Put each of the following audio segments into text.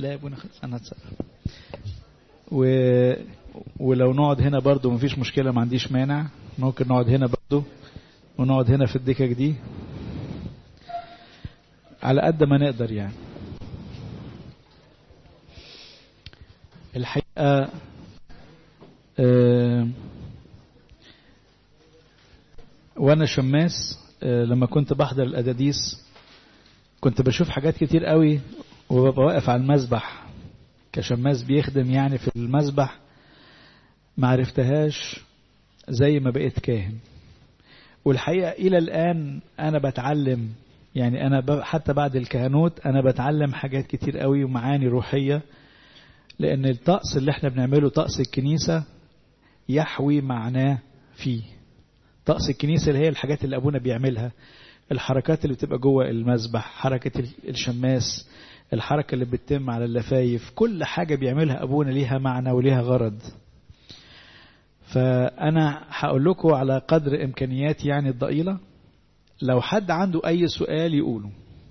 لا يا ابونا خلاص انا هتصرف و... ولو نقعد هنا برضو مفيش مشكلة ما عنديش مانع ممكن نقعد هنا برضو ونقعد هنا في الدكك دي على قد ما نقدر يعني الحقيقة آه وانا شماس آه لما كنت بحضر الاداديس كنت بشوف حاجات كتير قوي وببقى واقف على المسبح كشماس بيخدم يعني في المسبح ما عرفتهاش زي ما بقيت كاهن والحقيقة إلى الآن أنا بتعلم يعني أنا حتى بعد الكهنوت أنا بتعلم حاجات كتير قوي ومعاني روحية لأن الطقس اللي احنا بنعمله طقس الكنيسة يحوي معناه فيه طقس الكنيسة اللي هي الحاجات اللي أبونا بيعملها الحركات اللي بتبقى جوه المسبح حركة الشماس الحركة اللي بتتم على اللفايف كل حاجة بيعملها أبونا ليها معنى وليها غرض فأنا هقول لكم على قدر إمكانياتي يعني الضئيلة لو حد عنده أي سؤال يقوله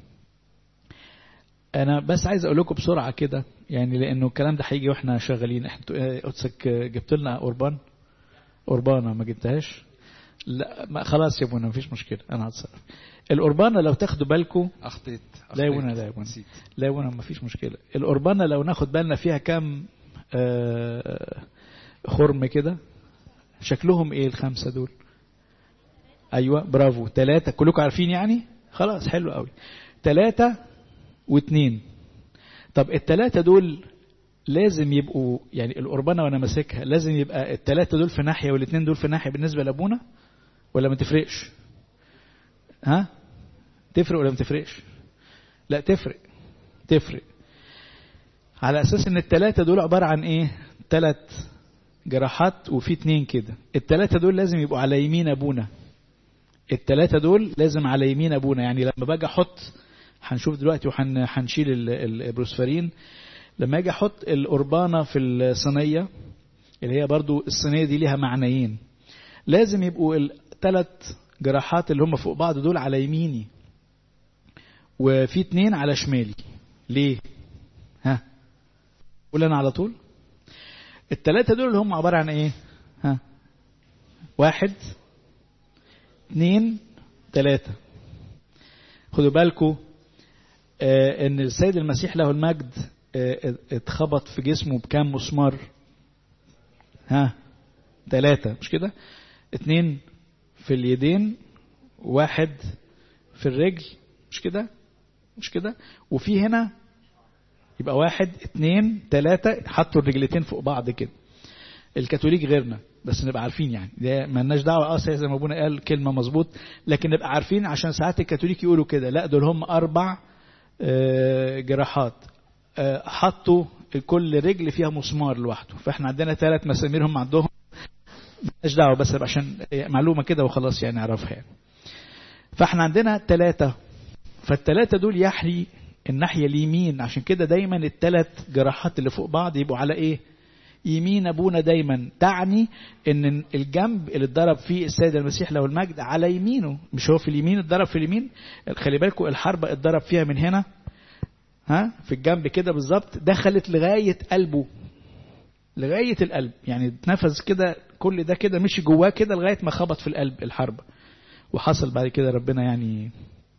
أنا بس عايز أقول لكم بسرعة كده يعني لأنه الكلام ده هيجي وإحنا شغالين إحنا قدسك جبت لنا قربان قربانة ما جبتهاش لا ما خلاص يا ابونا مفيش مشكلة أنا هتصرف القربانة لو تاخدوا بالكم أخطيت لا يا ابونا لا يا ابونا لا يا ابونا مفيش مشكلة القربانة لو ناخد بالنا فيها كام آه خرم كده شكلهم ايه الخمسة دول ايوه برافو ثلاثة كلكم عارفين يعني خلاص حلو قوي ثلاثة واثنين طب الثلاثة دول لازم يبقوا يعني القربانة وانا ماسكها لازم يبقى الثلاثة دول في ناحية والاثنين دول في ناحية بالنسبة لابونا ولا ما تفرقش ها تفرق ولا ما تفرقش لا تفرق تفرق على اساس ان الثلاثة دول عبارة عن ايه ثلاث جراحات وفي اتنين كده التلاتة دول لازم يبقوا على يمين ابونا التلاتة دول لازم على يمين ابونا يعني لما باجي احط هنشوف دلوقتي وهنشيل البروسفرين لما اجي احط القربانة في الصينية اللي هي برضو الصينية دي ليها معنيين لازم يبقوا الثلاث جراحات اللي هم فوق بعض دول على يميني وفي اتنين على شمالي ليه ها قول انا على طول التلاتة دول اللي هم عبارة عن ايه ها واحد اثنين ثلاثة خدوا بالكم آه ان السيد المسيح له المجد آه اتخبط في جسمه بكام مسمار ها ثلاثة مش كده اثنين في اليدين واحد في الرجل مش كده مش كده وفي هنا يبقى واحد اثنين ثلاثة حطوا الرجلتين فوق بعض كده الكاثوليك غيرنا بس نبقى عارفين يعني ده مالناش دعوه اه زي ما ابونا قال كلمه مظبوط لكن نبقى عارفين عشان ساعات الكاثوليك يقولوا كده لا دول هم اربع جراحات حطوا كل رجل فيها مسمار لوحده فاحنا عندنا ثلاث مسامير هم عندهم مالناش دعوه بس عشان معلومه كده وخلاص يعني نعرفها يعني فاحنا عندنا ثلاثه فالثلاثه دول يحري الناحيه اليمين عشان كده دايما الثلاث جراحات اللي فوق بعض يبقوا على ايه يمين ابونا دايما تعني ان الجنب اللي اتضرب فيه السيد المسيح له المجد على يمينه مش هو في اليمين اتضرب في اليمين خلي بالكم الحربة اتضرب فيها من هنا ها في الجنب كده بالظبط دخلت لغاية قلبه لغاية القلب يعني اتنفذ كده كل ده كده مشي جواه كده لغاية ما خبط في القلب الحربة وحصل بعد كده ربنا يعني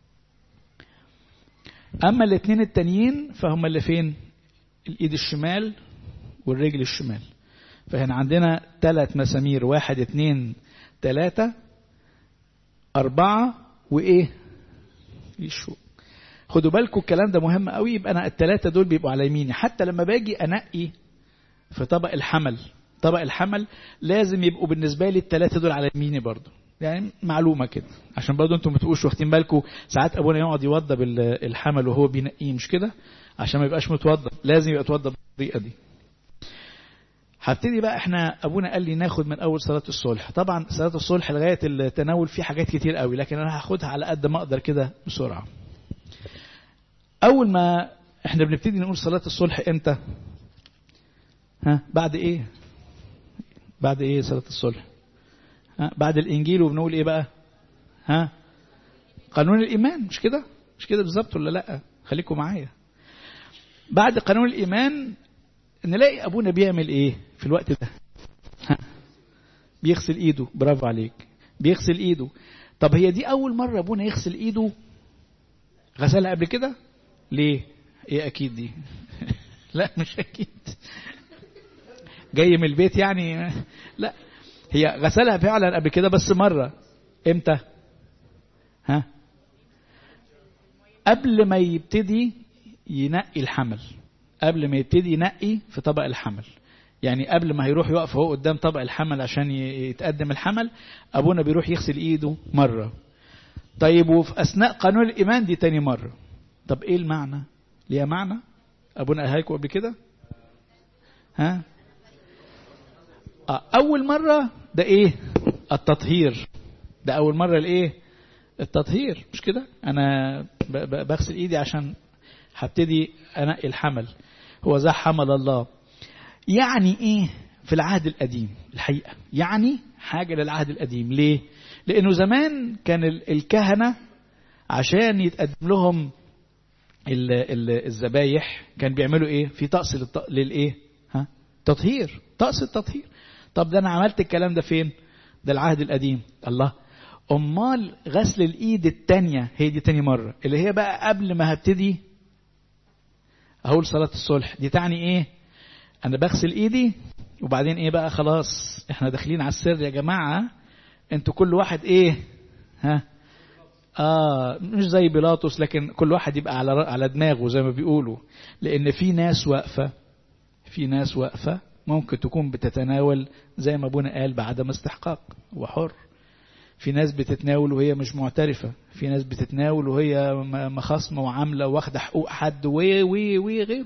اما الاثنين التانيين فهم اللي فين الايد الشمال والرجل الشمال فهنا عندنا ثلاث مسامير واحد اثنين ثلاثة أربعة وإيه يشو خدوا بالكم الكلام ده مهم قوي يبقى أنا الثلاثة دول بيبقوا على يميني حتى لما باجي أنقي في طبق الحمل طبق الحمل لازم يبقوا بالنسبة لي الثلاثة دول على يميني برضو يعني معلومة كده عشان برضو انتم ما تبقوش واخدين بالكم ساعات ابونا يقعد يوضب الحمل وهو بينقيه مش كده عشان ما يبقاش متوضب لازم يبقى متوضب بالطريقة دي هبتدي بقى احنا ابونا قال لي ناخد من اول صلاه الصلح طبعا صلاه الصلح لغايه التناول فيه حاجات كتير قوي لكن انا هاخدها على قد ما اقدر كده بسرعه اول ما احنا بنبتدي نقول صلاه الصلح امتى ها بعد ايه بعد ايه صلاه الصلح ها بعد الانجيل وبنقول ايه بقى ها قانون الايمان مش كده مش كده بالظبط ولا لا خليكم معايا بعد قانون الإيمان نلاقي أبونا بيعمل إيه في الوقت ده بيغسل إيده برافو عليك بيغسل إيده طب هي دي أول مرة أبونا يغسل إيده غسلها قبل كده ليه إيه أكيد دي لا مش أكيد جاي من البيت يعني لا هي غسلها فعلا قبل كده بس مرة امتى ها قبل ما يبتدي ينقي الحمل قبل ما يبتدي ينقي في طبق الحمل يعني قبل ما هيروح يقف هو قدام طبق الحمل عشان يتقدم الحمل ابونا بيروح يغسل ايده مرة طيب وفي اثناء قانون الايمان دي تاني مرة طب ايه المعنى ليها معنى ابونا قالها لكم قبل كده ها اول مرة ده ايه التطهير ده اول مرة الايه التطهير مش كده انا بغسل ايدي عشان هبتدي انقي الحمل هو ذا حمل الله يعني ايه في العهد القديم الحقيقة يعني حاجة للعهد القديم ليه لانه زمان كان الكهنة عشان يتقدم لهم الذبايح كان بيعملوا ايه في طقس للايه ها تطهير طقس التطهير طب ده انا عملت الكلام ده فين ده العهد القديم الله امال غسل الايد التانية هي دي تاني مرة اللي هي بقى قبل ما هبتدي اقول صلاة الصلح دي تعني ايه انا بغسل ايدي وبعدين ايه بقى خلاص احنا داخلين على السر يا جماعة انتوا كل واحد ايه ها اه مش زي بيلاطس لكن كل واحد يبقى على على دماغه زي ما بيقولوا لان في ناس واقفة في ناس واقفة ممكن تكون بتتناول زي ما ابونا قال بعدم استحقاق وحر في ناس بتتناول وهي مش معترفة في ناس بتتناول وهي مخاصمة وعاملة واخدة حقوق حد و و و غيره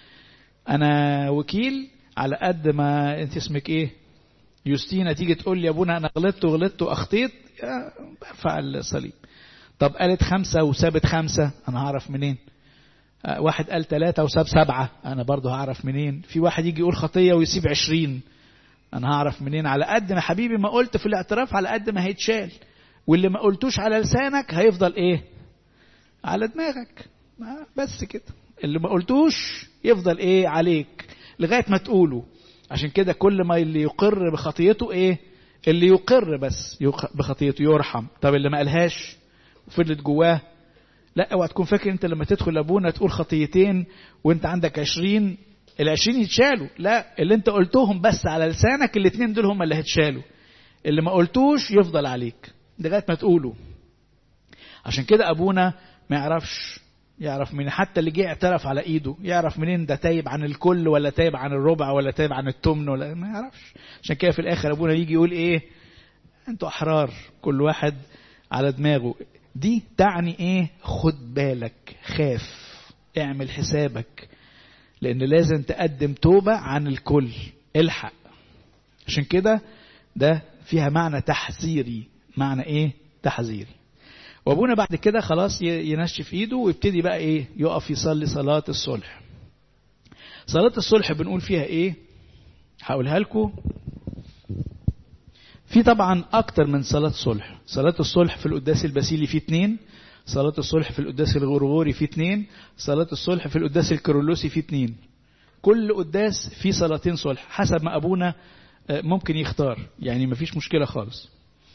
أنا وكيل على قد ما أنت اسمك إيه يوستينا تيجي تقول لي يا ابونا أنا غلطت وغلطت وأخطيت برفع الصليب طب قالت خمسة وسابت خمسة أنا هعرف منين واحد قال ثلاثة وساب سبعة أنا برضه هعرف منين في واحد يجي يقول خطية ويسيب عشرين أنا هعرف منين على قد ما حبيبي ما قلت في الاعتراف على قد ما هيتشال واللي ما قلتوش على لسانك هيفضل إيه على دماغك بس كده اللي ما قلتوش يفضل إيه عليك لغاية ما تقوله عشان كده كل ما اللي يقر بخطيته إيه اللي يقر بس بخطيته يرحم طب اللي ما قالهاش وفضلت جواه لا اوعى تكون فاكر انت لما تدخل لابونا تقول خطيتين وانت عندك عشرين العشرين يتشالوا لا اللي انت قلتهم بس على لسانك الاتنين دول هم اللي هيتشالوا اللي ما قلتوش يفضل عليك لغايه ما تقوله عشان كده ابونا ما يعرفش يعرف من حتى اللي جه اعترف على ايده يعرف منين ده تايب عن الكل ولا تايب عن الربع ولا تايب عن التمن ولا ما يعرفش عشان كده في الاخر ابونا يجي يقول ايه انتوا احرار كل واحد على دماغه دي تعني ايه خد بالك خاف اعمل حسابك لان لازم تقدم توبة عن الكل الحق عشان كده ده فيها معنى تحذيري معنى ايه تحذيري وابونا بعد كده خلاص ينشف ايده ويبتدي بقى ايه يقف يصلي صلاة الصلح صلاة الصلح بنقول فيها ايه هقولها لكم في طبعا اكتر من صلاة صلح صلاة الصلح في القداس الباسيلي في اتنين صلاة الصلح في القداس الغرغوري في اتنين صلاة الصلح في القداس الكيرلسي في اتنين كل قداس في صلاتين صلح حسب ما ابونا ممكن يختار يعني مفيش مشكلة خالص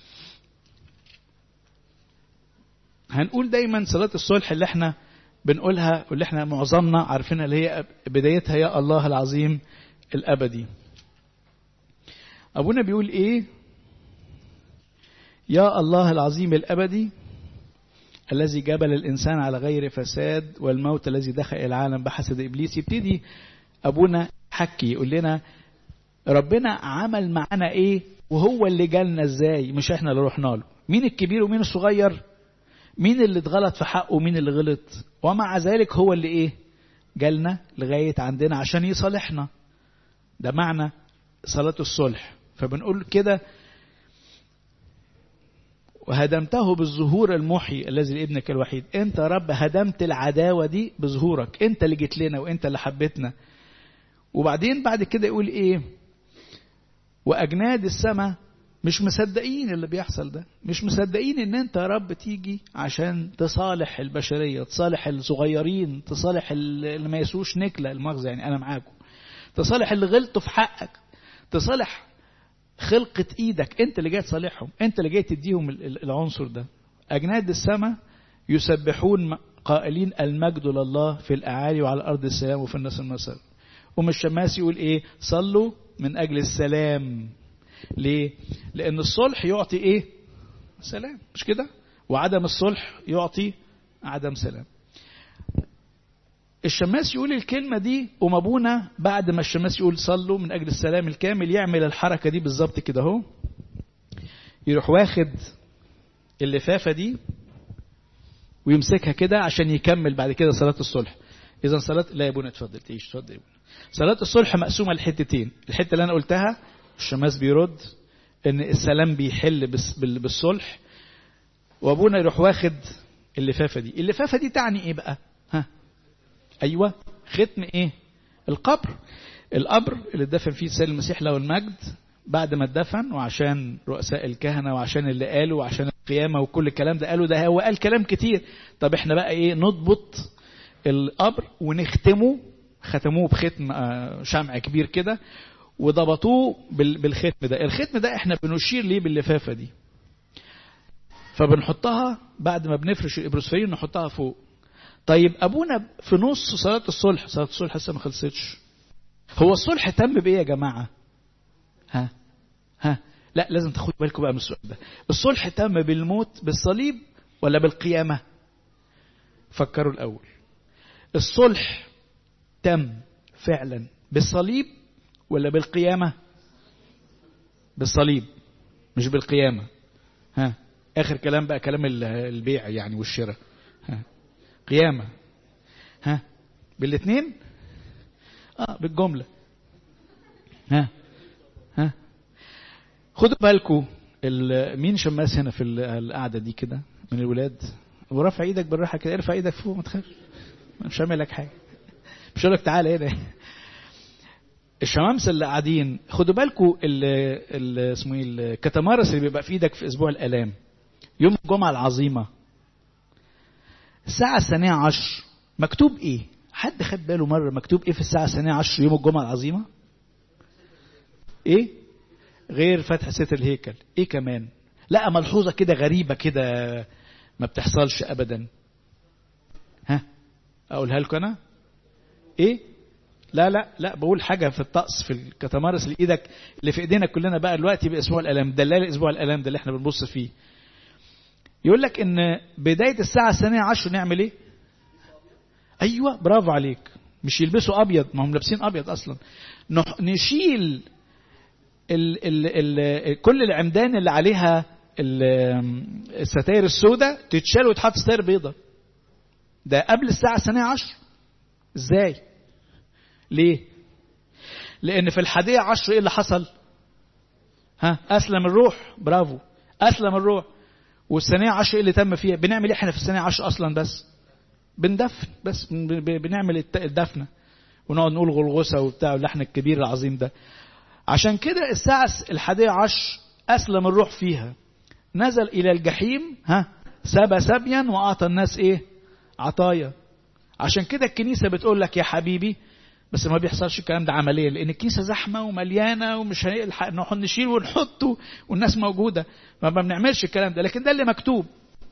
هنقول دايما صلاة الصلح اللي احنا بنقولها واللي احنا معظمنا عارفينها اللي هي بدايتها يا الله العظيم الأبدي أبونا بيقول إيه يا الله العظيم الأبدي الذي جبل الإنسان على غير فساد والموت الذي دخل إلى العالم بحسد إبليس يبتدي أبونا حكي يقول لنا ربنا عمل معانا إيه وهو اللي جالنا إزاي مش إحنا اللي رحنا له مين الكبير ومين الصغير مين اللي اتغلط في حقه ومين اللي غلط ومع ذلك هو اللي إيه جالنا لغاية عندنا عشان يصالحنا ده معنى صلاة الصلح فبنقول كده وهدمته بالظهور المحي الذي لابنك الوحيد انت يا رب هدمت العداوة دي بظهورك انت اللي جيت لنا وانت اللي حبيتنا وبعدين بعد كده يقول ايه واجناد السماء مش مصدقين اللي بيحصل ده مش مصدقين ان انت يا رب تيجي عشان تصالح البشرية تصالح الصغيرين تصالح اللي ما يسوش نكلة المغزى يعني انا معاكم تصالح اللي غلطوا في حقك تصالح خلقة ايدك انت اللي جاي تصالحهم انت اللي جاي تديهم العنصر ده اجناد السماء يسبحون قائلين المجد لله في الاعالي وعلى الارض السلام وفي الناس المسار ومن الشماس يقول ايه صلوا من اجل السلام ليه لان الصلح يعطي ايه سلام مش كده وعدم الصلح يعطي عدم سلام الشماس يقول الكلمة دي وما ابونا بعد ما الشماس يقول صلوا من أجل السلام الكامل يعمل الحركة دي بالظبط كده اهو يروح واخد اللفافة دي ويمسكها كده عشان يكمل بعد كده صلاة الصلح إذا صلاة لا يا ابونا اتفضل تعيش اتفضل يا ابونا صلاة الصلح مقسومة لحتتين الحتة اللي أنا قلتها الشماس بيرد إن السلام بيحل بالصلح وأبونا يروح واخد اللفافة دي اللفافة دي تعني إيه بقى ها أيوة ختم إيه القبر القبر اللي اتدفن فيه سيد المسيح له المجد بعد ما اتدفن وعشان رؤساء الكهنة وعشان اللي قالوا وعشان القيامة وكل الكلام ده قالوا ده هو قال كلام كتير طب احنا بقى ايه نضبط القبر ونختمه ختموه بختم شمع كبير كده وضبطوه بالختم ده الختم ده احنا بنشير ليه باللفافة دي فبنحطها بعد ما بنفرش الإبروسفيرين نحطها فوق طيب أبونا في نص صلاة الصلح صلاة الصلح لسه ما خلصتش هو الصلح تم بإيه يا جماعة ها ها لا لازم تاخدوا بالكم بقى من السؤال ده الصلح تم بالموت بالصليب ولا بالقيامة فكروا الأول الصلح تم فعلا بالصليب ولا بالقيامة بالصليب مش بالقيامة ها آخر كلام بقى كلام البيع يعني والشراء ها قيامة ها بالاثنين اه بالجملة ها ها خدوا بالكم مين شماس هنا في القعدة دي كده من الولاد ورفع ايدك بالراحة كده ارفع ايدك فوق ما تخافش مش هعمل لك حاجة مش هقول لك تعالى هنا الشمامسة اللي قاعدين خدوا بالكم اسمه ايه الكتمارس اللي بيبقى في ايدك في اسبوع الالام يوم الجمعة العظيمة الساعة الثانية عشر مكتوب ايه حد خد باله مرة مكتوب ايه في الساعة الثانية عشر يوم الجمعة العظيمة ايه غير فتح ستر الهيكل ايه كمان لا ملحوظة كده غريبة كده ما بتحصلش ابدا ها اقولها لكم انا ايه لا لا لا بقول حاجة في الطقس في الكتمارس اللي ايدك اللي في ايدينا كلنا بقى دلوقتي باسبوع الالام دلال اسبوع الالام ده اللي احنا بنبص فيه يقول لك ان بداية الساعة الثانية عشر نعمل ايه ايوه برافو عليك مش يلبسوا ابيض ما هم لابسين ابيض اصلا نشيل ال ال ال كل العمدان اللي عليها الستاير السوداء تتشال وتحط ستاير بيضة ده قبل الساعة الثانية عشر ازاي ليه لان في الحادية عشر ايه اللي حصل ها اسلم الروح برافو اسلم الروح والثانية عشر ايه اللي تم فيها بنعمل ايه احنا في الثانية عشر اصلا بس بندفن بس بنعمل الدفنة ونقعد نقول غلغسة وبتاع اللحن الكبير العظيم ده عشان كده الساعة الحادية عشر أسلم الروح فيها نزل إلى الجحيم ها سبى سبيا وأعطى الناس إيه عطايا عشان كده الكنيسة بتقول لك يا حبيبي بس ما بيحصلش الكلام ده عمليا لأن الكنيسة زحمة ومليانة ومش هنلحق نروح نشيل ونحطه والناس موجودة ما بنعملش الكلام ده لكن ده اللي مكتوب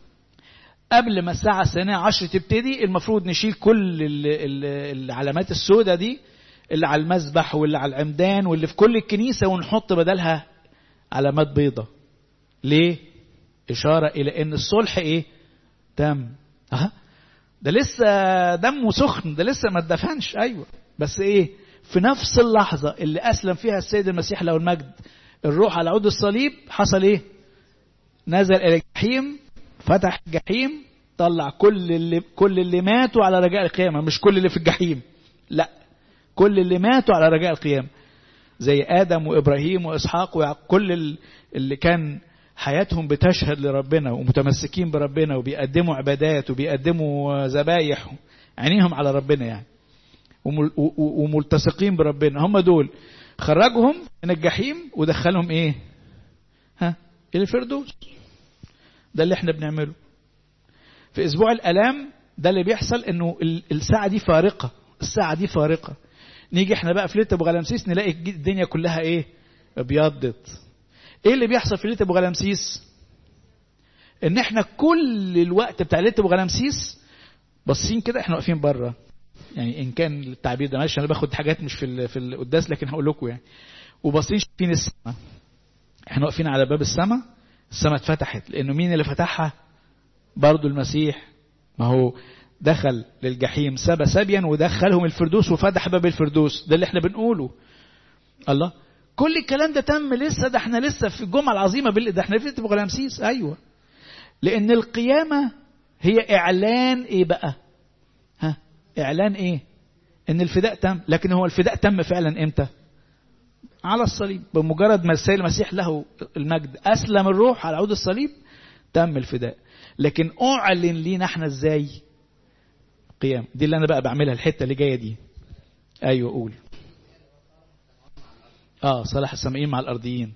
قبل ما الساعة الثانية عشر تبتدي المفروض نشيل كل العلامات السوداء دي اللي على المذبح واللي على العمدان واللي في كل الكنيسة ونحط بدلها علامات بيضة ليه إشارة إلى أن الصلح إيه تم أه. ده لسه دمه سخن ده لسه ما اتدفنش أيوة بس إيه في نفس اللحظة اللي أسلم فيها السيد المسيح له المجد الروح على عود الصليب حصل إيه نزل إلى الجحيم فتح الجحيم طلع كل اللي كل اللي ماتوا على رجاء القيامة مش كل اللي في الجحيم لا كل اللي ماتوا على رجاء القيامة زي آدم وإبراهيم وإسحاق وكل اللي كان حياتهم بتشهد لربنا ومتمسكين بربنا وبيقدموا عبادات وبيقدموا ذبايح عينيهم على ربنا يعني وملتصقين بربنا هم دول خرجهم من الجحيم ودخلهم ايه ها الفردوس ده اللي احنا بنعمله في اسبوع الالام ده اللي بيحصل انه الساعه دي فارقه الساعه دي فارقه نيجي احنا بقى في ليله ابو غلامسيس نلاقي الدنيا كلها ايه ابيضت ايه اللي بيحصل في ليله ابو غلامسيس ان احنا كل الوقت بتاع ليله ابو غلامسيس باصين كده احنا واقفين بره يعني ان كان التعبير ده معلش انا باخد حاجات مش في في القداس لكن هقول لكم يعني وباصين شايفين السماء احنا واقفين على باب السماء السماء اتفتحت لانه مين اللي فتحها برضه المسيح ما هو دخل للجحيم سبى سبيا ودخلهم الفردوس وفتح باب الفردوس ده اللي احنا بنقوله الله كل الكلام ده تم لسه ده احنا لسه في الجمعه العظيمه بال... ده احنا في ابو غلامسيس ايوه لان القيامه هي اعلان ايه بقى ها اعلان ايه ان الفداء تم لكن هو الفداء تم فعلا امتى على الصليب بمجرد ما السيد المسيح له المجد اسلم الروح على عود الصليب تم الفداء لكن اعلن لينا احنا ازاي قيام دي اللي انا بقى بعملها الحته اللي جايه دي ايوه قول اه صلاح السامعين مع الارضيين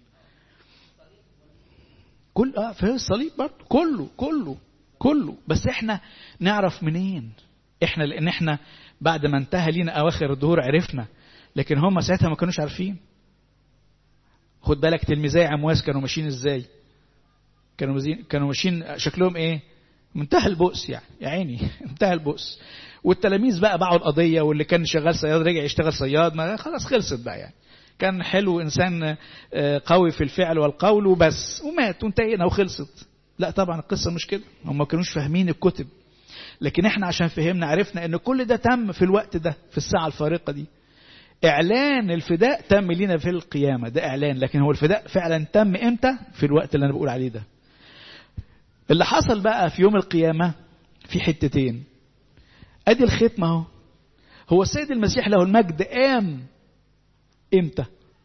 كل اه في الصليب برضه كله كله كله بس احنا نعرف منين احنا لان احنا بعد ما انتهى لينا اواخر الظهور عرفنا لكن هم ساعتها ما كانوش عارفين خد بالك تلميذي عمواس كانوا ماشيين ازاي كانوا مزين كانوا ماشيين شكلهم ايه منتهى البؤس يعني يا عيني منتهى البؤس والتلاميذ بقى باعوا القضيه واللي كان شغال صياد رجع يشتغل صياد ما خلاص خلصت بقى يعني كان حلو انسان قوي في الفعل والقول وبس ومات وانتهينا وخلصت لا طبعا القصه مش كده هم ما كانوش فاهمين الكتب لكن احنا عشان فهمنا عرفنا ان كل ده تم في الوقت ده في الساعه الفارقه دي اعلان الفداء تم لينا في القيامه ده اعلان لكن هو الفداء فعلا تم امتى في الوقت اللي انا بقول عليه ده اللي حصل بقى في يوم القيامه في حتتين ادي الختمه اهو هو السيد المسيح له المجد قام امتى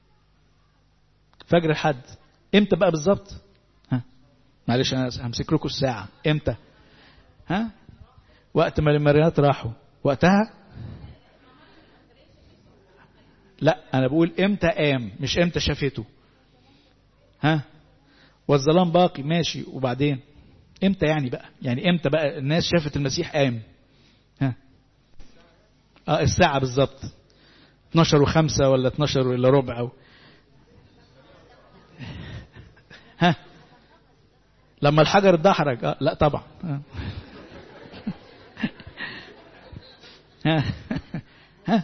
فجر الحد امتى بقى بالظبط ها معلش انا همسك لكم الساعه امتى ها وقت ما المريات راحوا وقتها لا انا بقول امتى قام مش امتى شافته ها والظلام باقي ماشي وبعدين امتى يعني بقى يعني امتى بقى الناس شافت المسيح قام ها اه الساعه بالظبط 12 و5 ولا 12 الا ربع أو ها لما الحجر اتدحرج آه لا طبعا آه. ها ها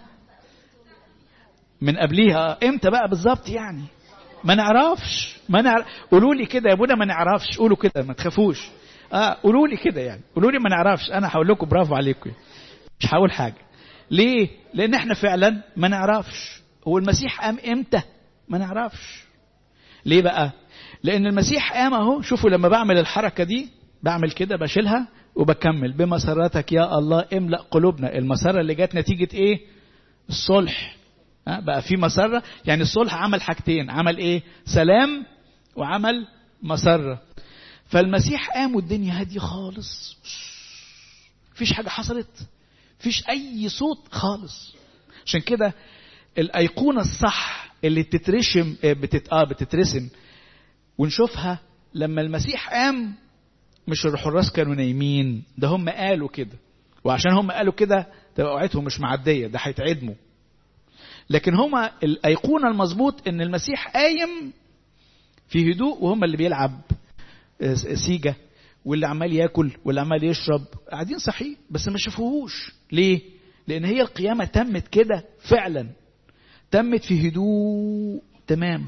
من قبليها امتى بقى بالظبط يعني ما نعرفش ما نعرف قولوا لي كده يا ابونا ما نعرفش قولوا كده ما تخافوش اه قولوا لي كده يعني قولوا لي ما نعرفش انا هقول لكم برافو عليكم مش هقول حاجه ليه لان احنا فعلا ما نعرفش هو المسيح قام امتى ما نعرفش ليه بقى لان المسيح قام اهو شوفوا لما بعمل الحركه دي بعمل كده بشيلها وبكمل بمسرتك يا الله املا قلوبنا المسره اللي جت نتيجه ايه الصلح ها بقى في مسره يعني الصلح عمل حاجتين عمل ايه سلام وعمل مسره فالمسيح قام والدنيا هاديه خالص مفيش حاجه حصلت مفيش اي صوت خالص عشان كده الايقونه الصح اللي تترشم بتت... اه بتترسم ونشوفها لما المسيح قام مش الحراس كانوا نايمين ده هم قالوا كده وعشان هم قالوا كده تبقى وقعتهم مش معديه ده هيتعدموا لكن هما الايقونه المظبوط ان المسيح قايم في هدوء وهم اللي بيلعب سيجا واللي عمال ياكل واللي عمال يشرب قاعدين صحيح بس ما شافوهوش ليه لان هي القيامه تمت كده فعلا تمت في هدوء تمام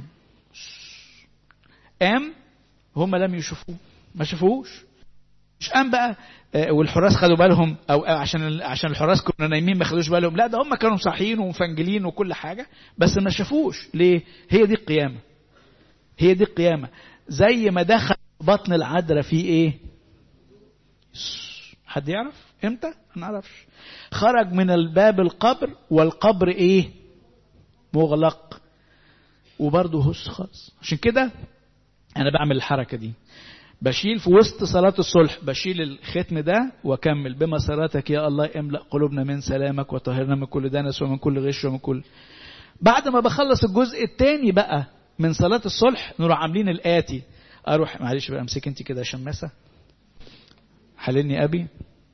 قام هم لم يشوفوه ما شافوهوش مش قام بقى والحراس خدوا بالهم او عشان عشان الحراس كنا نايمين ما خدوش بالهم لا ده هم كانوا صاحيين ومفنجلين وكل حاجه بس ما شافوش ليه هي دي القيامه هي دي القيامه زي ما دخل بطن العذراء في ايه حد يعرف امتى ما نعرفش خرج من الباب القبر والقبر ايه مغلق وبرضه هس خالص عشان كده انا بعمل الحركه دي بشيل في وسط صلاة الصلح بشيل الختم ده واكمل بمساراتك يا الله املأ قلوبنا من سلامك وطهرنا من كل دنس ومن كل غش ومن كل بعد ما بخلص الجزء الثاني بقى من صلاة الصلح نروح عاملين الآتي اروح معلش بقى امسك انت كده شماسه حللني ابي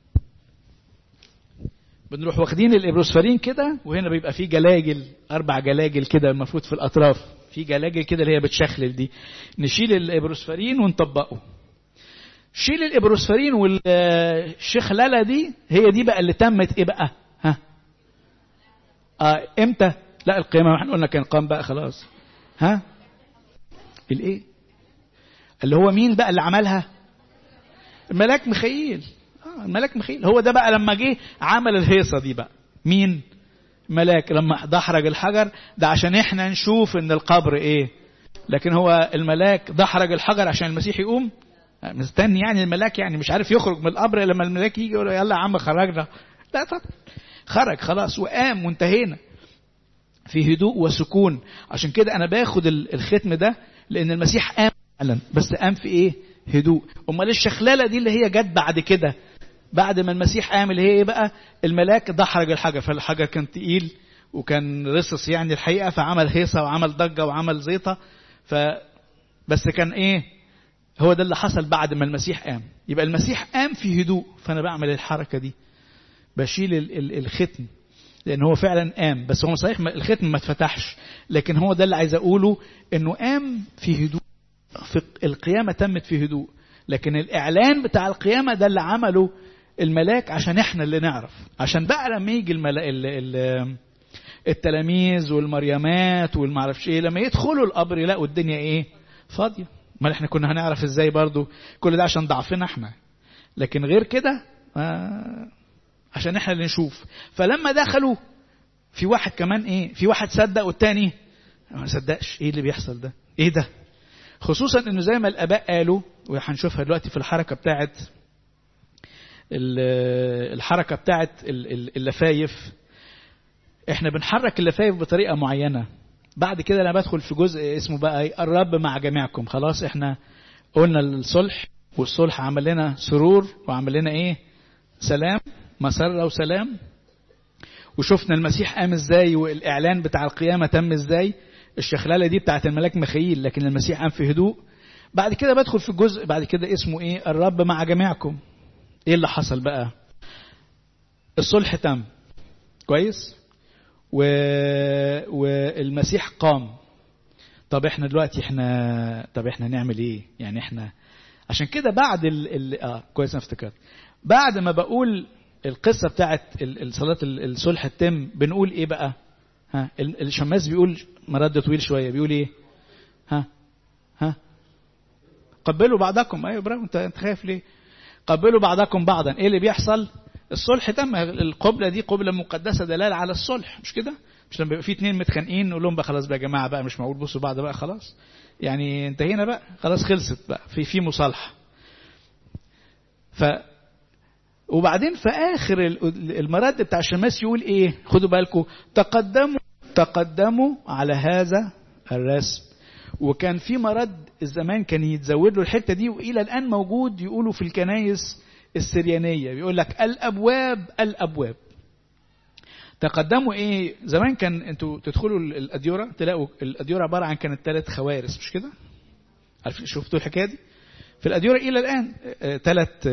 بنروح واخدين الابروسفرين كده وهنا بيبقى فيه جلاجل اربع جلاجل كده المفروض في الاطراف في جلاجل كده اللي هي بتشخلل دي نشيل الابروسفرين ونطبقه شيل الابروسفرين والشخلله دي هي دي بقى اللي تمت ايه بقى ها اه امتى لا القيامه ما احنا قلنا كان قام بقى خلاص ها الايه اللي هو مين بقى اللي عملها الملاك مخيل آه الملاك مخيل هو ده بقى لما جه عمل الهيصه دي بقى مين ملاك لما دحرج الحجر ده عشان احنا نشوف ان القبر ايه لكن هو الملاك دحرج الحجر عشان المسيح يقوم مستني يعني الملاك يعني مش عارف يخرج من القبر لما الملاك يجي يقول يلا يا عم خرجنا لا طبعا خرج خلاص وقام وانتهينا في هدوء وسكون عشان كده انا باخد الختم ده لان المسيح قام فعلا بس قام في ايه هدوء امال الشخلاله دي اللي هي جت بعد كده بعد ما المسيح قام اللي هي ايه بقى الملاك دحرج الحجر فالحجر كان تقيل وكان رصص يعني الحقيقه فعمل هيصه وعمل ضجه وعمل زيطه ف بس كان ايه هو ده اللي حصل بعد ما المسيح قام يبقى المسيح قام في هدوء فانا بعمل الحركه دي بشيل ال ال الختم لان هو فعلا قام بس هو صحيح الختم ما اتفتحش لكن هو ده اللي عايز اقوله انه قام في هدوء في القيامه تمت في هدوء لكن الاعلان بتاع القيامه ده اللي عمله الملاك عشان احنا اللي نعرف عشان بقى لما يجي الملا... ال... ال... التلاميذ والمريمات والمعرفش ايه لما يدخلوا القبر يلاقوا الدنيا ايه فاضيه ما احنا كنا هنعرف ازاي برضو كل ده عشان ضعفنا احنا لكن غير كده آه عشان احنا اللي نشوف فلما دخلوا في واحد كمان ايه في واحد صدق والتاني ما صدقش ايه اللي بيحصل ده ايه ده خصوصا انه زي ما الاباء قالوا وهنشوفها دلوقتي في الحركه بتاعت الحركه بتاعت اللفايف احنا بنحرك اللفايف بطريقه معينه بعد كده انا بدخل في جزء اسمه بقى الرب مع جميعكم خلاص احنا قلنا الصلح والصلح عمل لنا سرور وعمل لنا ايه سلام مسرة وسلام وشفنا المسيح قام ازاي والاعلان بتاع القيامه تم ازاي الشخلاله دي بتاعت الملاك مخيل لكن المسيح قام في هدوء بعد كده بدخل في الجزء بعد كده اسمه ايه الرب مع جميعكم ايه اللي حصل بقى الصلح تم كويس و... والمسيح قام طب احنا دلوقتي احنا طب احنا نعمل ايه يعني احنا عشان كده بعد ال... ال... اه كويس انا افتكرت بعد ما بقول القصه بتاعت صلاه الصلح التم بنقول ايه بقى ها الشماس بيقول مرد طويل شويه بيقول ايه ها ها قبلوا بعضكم ايوه برافو انت انت خايف ليه قبلوا بعضكم بعضا ايه اللي بيحصل الصلح تم القبله دي قبله مقدسه دلاله على الصلح مش كده مش لما يبقى في اتنين متخانقين نقول لهم بقى خلاص بقى يا جماعه بقى مش معقول بصوا بعض بقى خلاص يعني انتهينا بقى خلاص خلصت بقى في في مصالحه ف وبعدين في اخر المرد بتاع الشماس يقول ايه خدوا بالكم تقدموا تقدموا على هذا الرسم وكان في مرد الزمان كان يتزود له الحته دي والى الان موجود يقولوا في الكنايس السريانيه بيقول لك الابواب الابواب تقدموا ايه زمان كان انتوا تدخلوا الاديوره تلاقوا الاديوره عباره عن كانت ثلاث خوارس مش كده عارفين شفتوا الحكايه دي في الاديوره الى الان ثلاث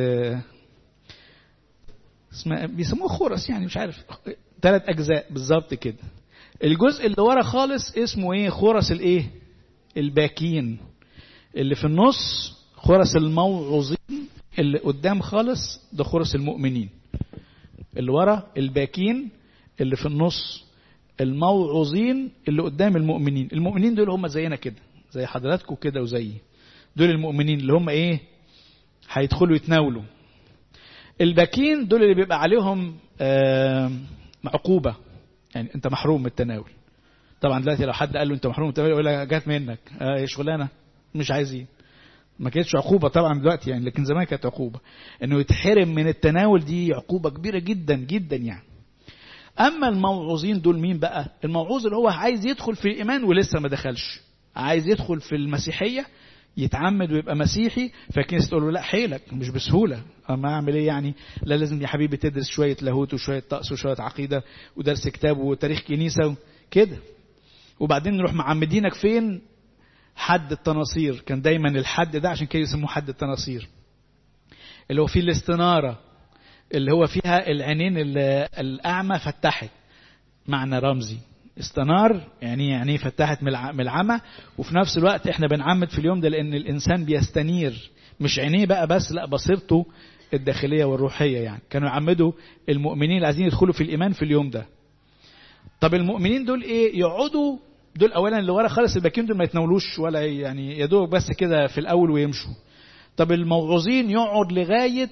اسمها بيسموه خرس يعني مش عارف ثلاث اجزاء بالظبط كده الجزء اللي ورا خالص اسمه ايه خرس الايه الباكين اللي في النص خرس الموعظين اللي قدام خالص ده خرس المؤمنين اللي ورا الباكين اللي في النص الموعظين اللي قدام المؤمنين المؤمنين دول هم زينا كده زي حضراتكم كده وزيي دول المؤمنين اللي هم ايه هيدخلوا يتناولوا الباكين دول اللي بيبقى عليهم عقوبة يعني انت محروم من التناول طبعا دلوقتي لو حد قال له انت محروم من التناول يقول لك جات منك اه شغلانه مش عايزين ما كانتش عقوبة طبعا دلوقتي يعني لكن زمان كانت عقوبة انه يتحرم من التناول دي عقوبة كبيرة جدا جدا يعني اما الموعوظين دول مين بقى الموعوظ اللي هو عايز يدخل في الايمان ولسه ما دخلش عايز يدخل في المسيحية يتعمد ويبقى مسيحي فالكنيسة تقول له لا حيلك مش بسهولة اما اعمل ايه يعني لا لازم يا حبيبي تدرس شوية لاهوت وشوية طقس وشوية عقيدة ودرس كتاب وتاريخ كنيسة كده وبعدين نروح معمدينك فين حد التناصير كان دايما الحد ده عشان كده يسموه حد التناصير اللي هو فيه الاستنارة اللي هو فيها العينين الأعمى فتحت معنى رمزي استنار يعني يعني فتحت من العمى وفي نفس الوقت احنا بنعمد في اليوم ده لان الانسان بيستنير مش عينيه بقى بس لا بصيرته الداخليه والروحيه يعني كانوا يعمدوا المؤمنين اللي عايزين يدخلوا في الايمان في اليوم ده طب المؤمنين دول ايه يقعدوا دول اولا اللي ورا خالص الباقيين دول ما يتناولوش ولا يعني يا دوب بس كده في الاول ويمشوا طب الموعوظين يقعد لغايه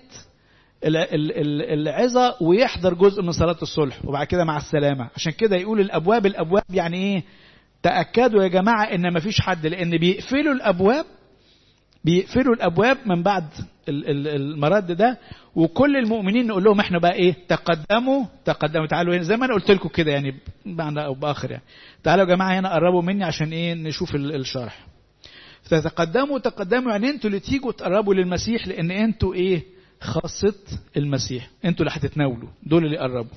العظة ويحضر جزء من صلاة الصلح وبعد كده مع السلامة عشان كده يقول الأبواب الأبواب يعني إيه تأكدوا يا جماعة إن مفيش حد لأن بيقفلوا الأبواب بيقفلوا الأبواب من بعد المرد ده وكل المؤمنين نقول لهم احنا بقى ايه تقدموا تقدموا تعالوا هنا زي ما انا قلت لكم كده يعني بمعنى او باخر يعني تعالوا يا جماعه هنا قربوا مني عشان ايه نشوف الشرح فتقدموا تقدموا يعني انتوا اللي تيجوا تقربوا للمسيح لان انتوا ايه خاصة المسيح انتوا اللي هتتناولوا دول اللي قربوا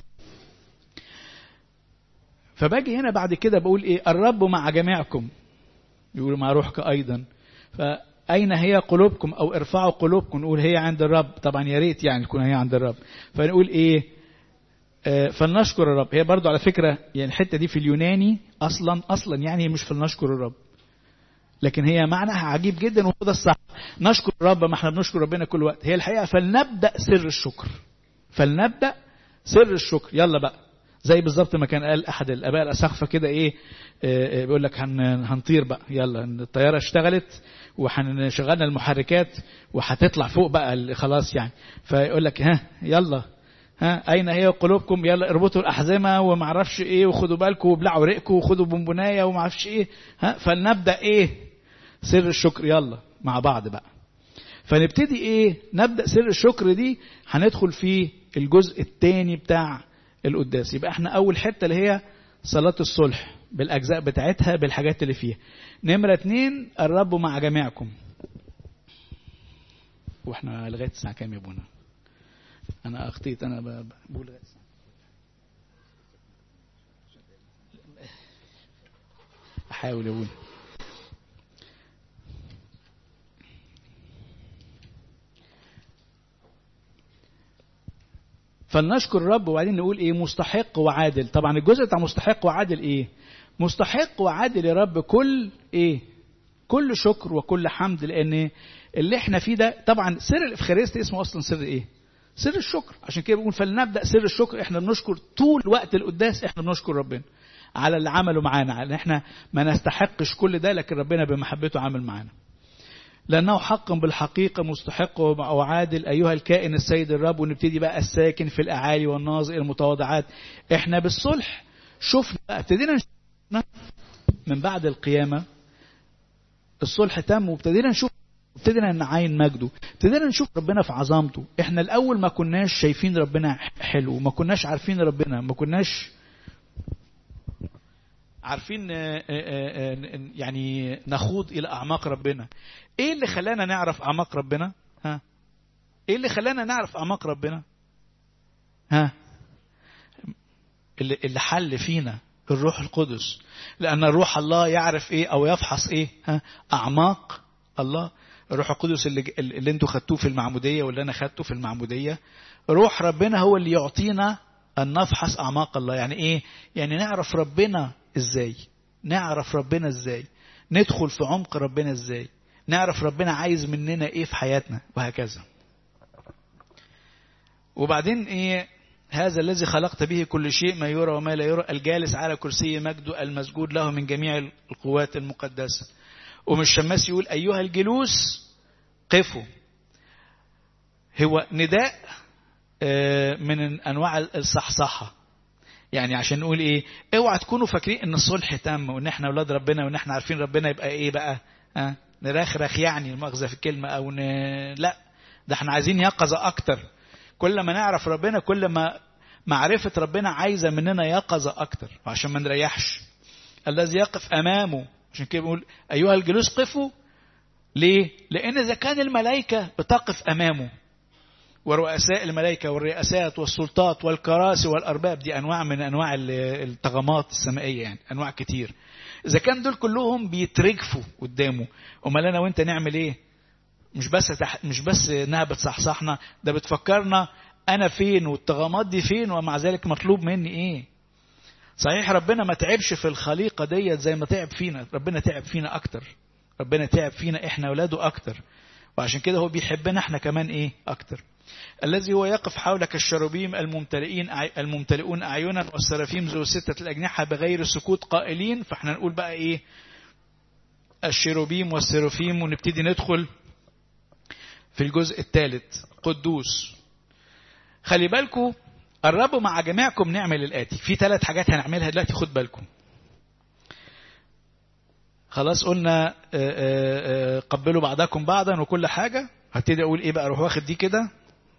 فباجي هنا بعد كده بقول ايه قربوا مع جميعكم يقول مع روحك ايضا فاين هي قلوبكم او ارفعوا قلوبكم نقول هي عند الرب طبعا يا ريت يعني تكون هي عند الرب فنقول ايه آه فلنشكر الرب هي برضو على فكرة يعني الحتة دي في اليوناني اصلا اصلا يعني مش فلنشكر الرب لكن هي معناها عجيب جدا وهو ده الصح نشكر الرب ما احنا بنشكر ربنا كل وقت هي الحقيقه فلنبدا سر الشكر فلنبدا سر الشكر يلا بقى زي بالظبط ما كان قال احد الاباء الاساقفه كده ايه اه بيقول لك هن هنطير بقى يلا الطياره اشتغلت وهنشغلنا المحركات وهتطلع فوق بقى خلاص يعني فيقول لك ها يلا ها اين هي قلوبكم يلا اربطوا الاحزمه وما اعرفش ايه وخدوا بالكم وابلعوا ريقكم وخدوا بونبونايه وما اعرفش ايه ها فلنبدا ايه سر الشكر يلا مع بعض بقى فنبتدي ايه نبدا سر الشكر دي هندخل في الجزء الثاني بتاع القداس يبقى احنا اول حته اللي هي صلاه الصلح بالاجزاء بتاعتها بالحاجات اللي فيها نمره اتنين الرب مع جميعكم واحنا لغايه الساعه كام يا ابونا انا اخطيت انا بقول لغايه الساعه احاول يا ابونا فلنشكر الرب وبعدين نقول ايه مستحق وعادل طبعا الجزء بتاع مستحق وعادل ايه مستحق وعادل يا رب كل ايه كل شكر وكل حمد لان اللي احنا فيه ده طبعا سر الافخارستي اسمه اصلا سر ايه سر الشكر عشان كده بنقول فلنبدا سر الشكر احنا بنشكر طول وقت القداس احنا بنشكر ربنا على اللي عمله معانا على احنا ما نستحقش كل ده لكن ربنا بمحبته عمل معانا لأنه حقا بالحقيقة مستحق وعادل أيها الكائن السيد الرب ونبتدي بقى الساكن في الأعالي والناظر المتواضعات احنا بالصلح شفنا ابتدينا من بعد القيامة الصلح تم وابتدينا نشوف ابتدينا نعاين مجده ابتدينا نشوف ربنا في عظمته احنا الاول ما كناش شايفين ربنا حلو ما كناش عارفين ربنا ما كناش عارفين يعني نخوض الى اعماق ربنا ايه اللي خلانا نعرف اعماق ربنا ها ايه اللي خلانا نعرف اعماق ربنا ها اللي, اللي حل فينا الروح القدس لان الروح الله يعرف ايه او يفحص ايه ها اعماق الله الروح القدس اللي, اللي انتوا خدتوه في المعموديه واللي انا خدته في المعموديه روح ربنا هو اللي يعطينا ان نفحص اعماق الله يعني ايه يعني نعرف ربنا ازاي نعرف ربنا ازاي ندخل في عمق ربنا ازاي نعرف ربنا عايز مننا ايه في حياتنا وهكذا وبعدين ايه هذا الذي خلقت به كل شيء ما يرى وما لا يرى الجالس على كرسي مجد المسجود له من جميع القوات المقدسة ومن الشماس يقول أيها الجلوس قفوا هو نداء من أنواع الصحصحة يعني عشان نقول ايه اوعى تكونوا فاكرين ان الصلح تم وان احنا اولاد ربنا وان احنا عارفين ربنا يبقى ايه بقى ها نرخرخ يعني المغزى في الكلمة او ن... لا ده احنا عايزين يقظة اكتر كل ما نعرف ربنا كل ما معرفة ربنا عايزة مننا يقظة اكتر عشان ما نريحش الذي يقف امامه عشان كده بيقول ايها الجلوس قفوا ليه لان اذا كان الملائكة بتقف امامه ورؤساء الملائكة والرئاسات والسلطات والكراسي والأرباب دي أنواع من أنواع الطغمات السمائية يعني أنواع كتير اذا كان دول كلهم بيترجفوا قدامه امال انا وانت نعمل ايه مش بس تح... مش بس انها بتصحصحنا ده بتفكرنا انا فين والطغامات دي فين ومع ذلك مطلوب مني ايه صحيح ربنا ما تعبش في الخليقه ديت زي ما تعب فينا ربنا تعب فينا اكتر ربنا تعب فينا احنا اولاده اكتر وعشان كده هو بيحبنا احنا كمان ايه اكتر الذي هو يقف حولك الشروبيم الممتلئين الممتلئون اعينا والسرافيم ذو ستة الاجنحة بغير سكوت قائلين فاحنا نقول بقى ايه الشروبيم والسرافيم ونبتدي ندخل في الجزء الثالث قدوس خلي بالكم قربوا مع جميعكم نعمل الآتي في ثلاث حاجات هنعملها دلوقتي خد بالكم خلاص قلنا قبلوا بعضكم بعضا وكل حاجة هبتدي أقول إيه بقى أروح واخد دي كده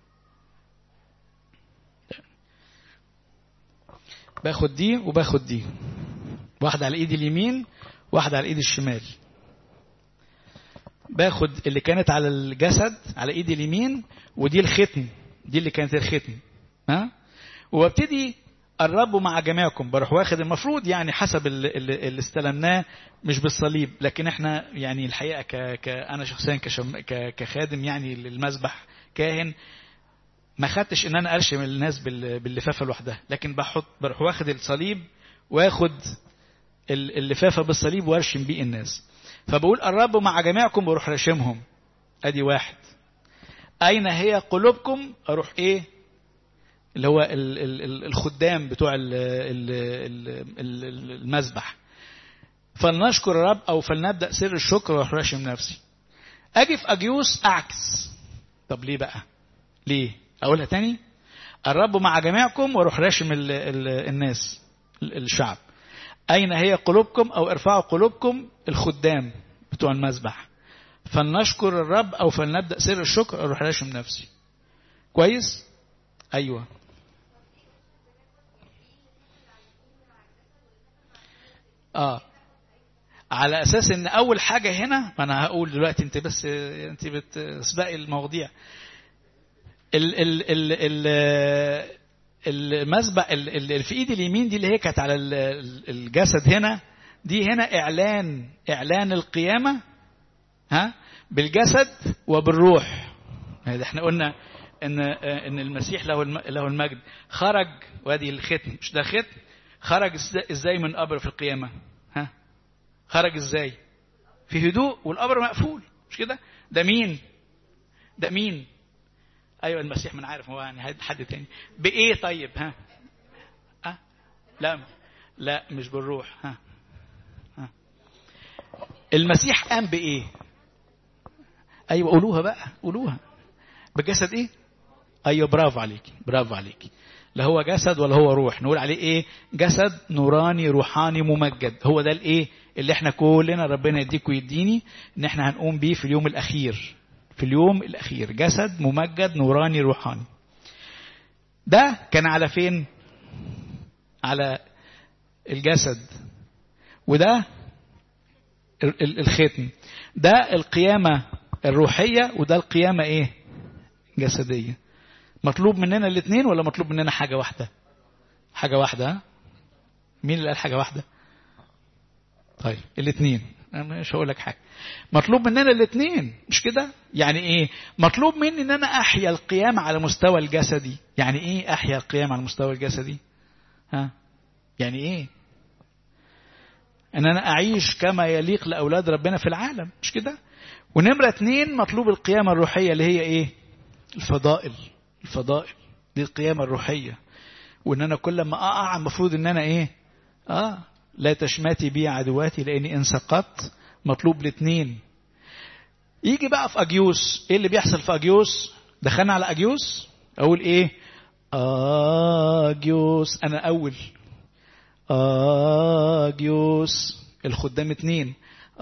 باخد دي وباخد دي واحدة على ايدي اليمين واحدة على ايدي الشمال باخد اللي كانت على الجسد على ايدي اليمين ودي الختم دي اللي كانت الختم ها وابتدي قربوا مع جميعكم بروح واخد المفروض يعني حسب اللي, اللي استلمناه مش بالصليب لكن احنا يعني الحقيقه ك... ك... انا شخصيا كشم... ك... كخادم يعني للمذبح كاهن ما خدتش ان انا ارشم الناس باللفافه لوحدها لكن بحط بروح واخد الصليب واخد اللفافه بالصليب وارشم بيه الناس فبقول قربوا مع جميعكم واروح راشمهم ادي واحد اين هي قلوبكم اروح ايه اللي هو الخدام بتوع المذبح فلنشكر الرب او فلنبدا سر الشكر واروح راشم نفسي اجي في اجيوس اعكس طب ليه بقى ليه اقولها تاني قربوا مع جميعكم واروح راشم ال ال الناس الشعب اين هي قلوبكم او ارفعوا قلوبكم الخدام بتوع المذبح فلنشكر الرب او فلنبدا سر الشكر اروح راشم نفسي كويس ايوه اه على اساس ان اول حاجه هنا ما انا هقول دلوقتي انت بس انت بتسبقي المواضيع ال ال ال ال المسبح اللي في ايدي اليمين دي اللي هي كانت على الجسد هنا دي هنا اعلان اعلان القيامه ها بالجسد وبالروح احنا قلنا ان ان المسيح له له المجد خرج وادي الختم مش ده ختم خرج ازاي من قبر في القيامه ها خرج ازاي في هدوء والقبر مقفول مش كده ده مين ده مين ايوه المسيح من عارف هو يعني حد تاني بايه طيب ها ها لا لا مش بالروح ها ها المسيح قام بايه ايوه قولوها بقى قولوها بجسد ايه ايوه برافو عليك برافو عليك لا هو جسد ولا هو روح نقول عليه ايه جسد نوراني روحاني ممجد هو ده الايه اللي احنا كلنا ربنا يديك ويديني ان احنا هنقوم بيه في اليوم الاخير في اليوم الاخير جسد ممجد نوراني روحاني ده كان على فين على الجسد وده الختم ده القيامة الروحية وده القيامة ايه جسدية مطلوب مننا الاثنين ولا مطلوب مننا حاجة واحدة حاجة واحدة ها؟ مين اللي قال حاجة واحدة طيب الاثنين انا مش هقول لك حاجة مطلوب مننا الاثنين مش كده يعني ايه مطلوب مني ان انا احيا القيامة على مستوى الجسدي يعني ايه احيا القيامة على المستوى الجسدي ها يعني ايه ان انا اعيش كما يليق لاولاد ربنا في العالم مش كده ونمرة اتنين مطلوب القيامة الروحية اللي هي ايه الفضائل الفضائل دي القيامة الروحية وان انا كل ما اقع المفروض ان انا ايه اه لا تشماتي بي عدواتي لاني ان سقطت مطلوب الاثنين يجي بقى في اجيوس ايه اللي بيحصل في اجيوس دخلنا على اجيوس اقول ايه اجيوس انا اول اجيوس الخدام اتنين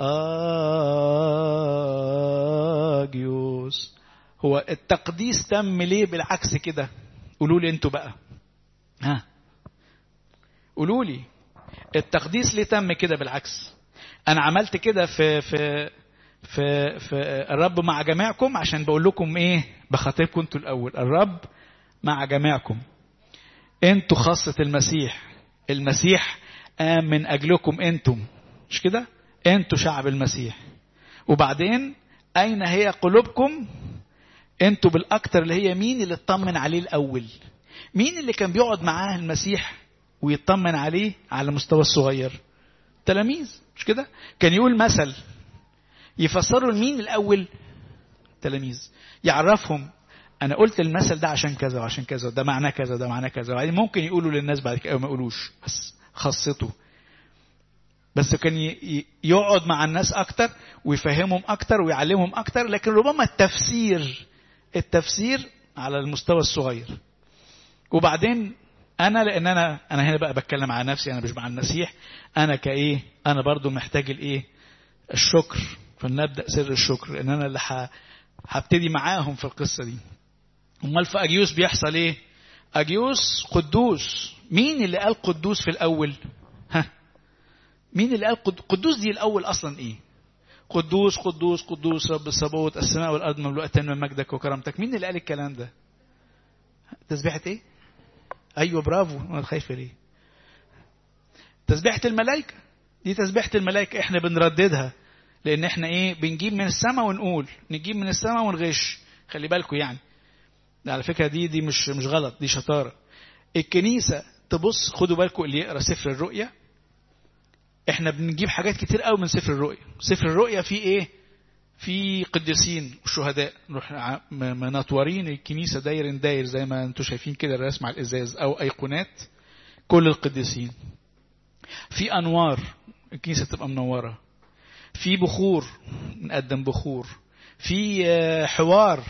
اجيوس هو التقديس تم ليه بالعكس كده قولوا لي انتوا بقى ها قولوا لي التقديس ليه تم كده بالعكس انا عملت كده في في في في الرب مع جميعكم عشان بقول لكم ايه بخاطبكم انتوا الاول الرب مع جميعكم انتوا خاصة المسيح المسيح قام من اجلكم انتم مش كده انتوا شعب المسيح وبعدين اين هي قلوبكم انتوا بالاكتر اللي هي مين اللي اطمن عليه الاول مين اللي كان بيقعد معاه المسيح ويطمن عليه على المستوى الصغير تلاميذ مش كده كان يقول مثل يفسروا لمين الاول تلاميذ يعرفهم انا قلت المثل ده عشان كذا وعشان كذا وده معناه كذا وده معناه كذا وبعدين ممكن يقولوا للناس بعد كده او ما يقولوش بس خاصته بس كان يقعد مع الناس اكتر ويفهمهم اكتر ويعلمهم اكتر لكن ربما التفسير التفسير على المستوى الصغير وبعدين انا لان انا انا هنا بقى بتكلم على نفسي انا مش مع المسيح انا كايه انا برضو محتاج الايه الشكر فلنبدا سر الشكر ان انا اللي هبتدي معاهم في القصه دي امال في اجيوس بيحصل ايه اجيوس قدوس مين اللي قال قدوس في الاول ها مين اللي قال قدوس دي الاول اصلا ايه قدوس قدوس قدوس رب الصبوت السماء والارض مملوءتان من مجدك وكرامتك مين اللي قال الكلام ده تسبيحه ايه ايوه برافو انا خايفه ليه تسبيحه الملائكه دي تسبيحه الملائكه احنا بنرددها لان احنا ايه بنجيب من السماء ونقول نجيب من السماء ونغش خلي بالكم يعني ده على فكره دي دي مش مش غلط دي شطاره الكنيسه تبص خدوا بالكم اللي يقرا سفر الرؤيا احنا بنجيب حاجات كتير قوي من سفر الرؤيا سفر الرؤيا فيه ايه في قديسين وشهداء نروح منطورين الكنيسه داير داير زي ما انتم شايفين كده الرسم على الازاز او ايقونات كل القديسين في انوار الكنيسه تبقى منوره في بخور نقدم بخور في حوار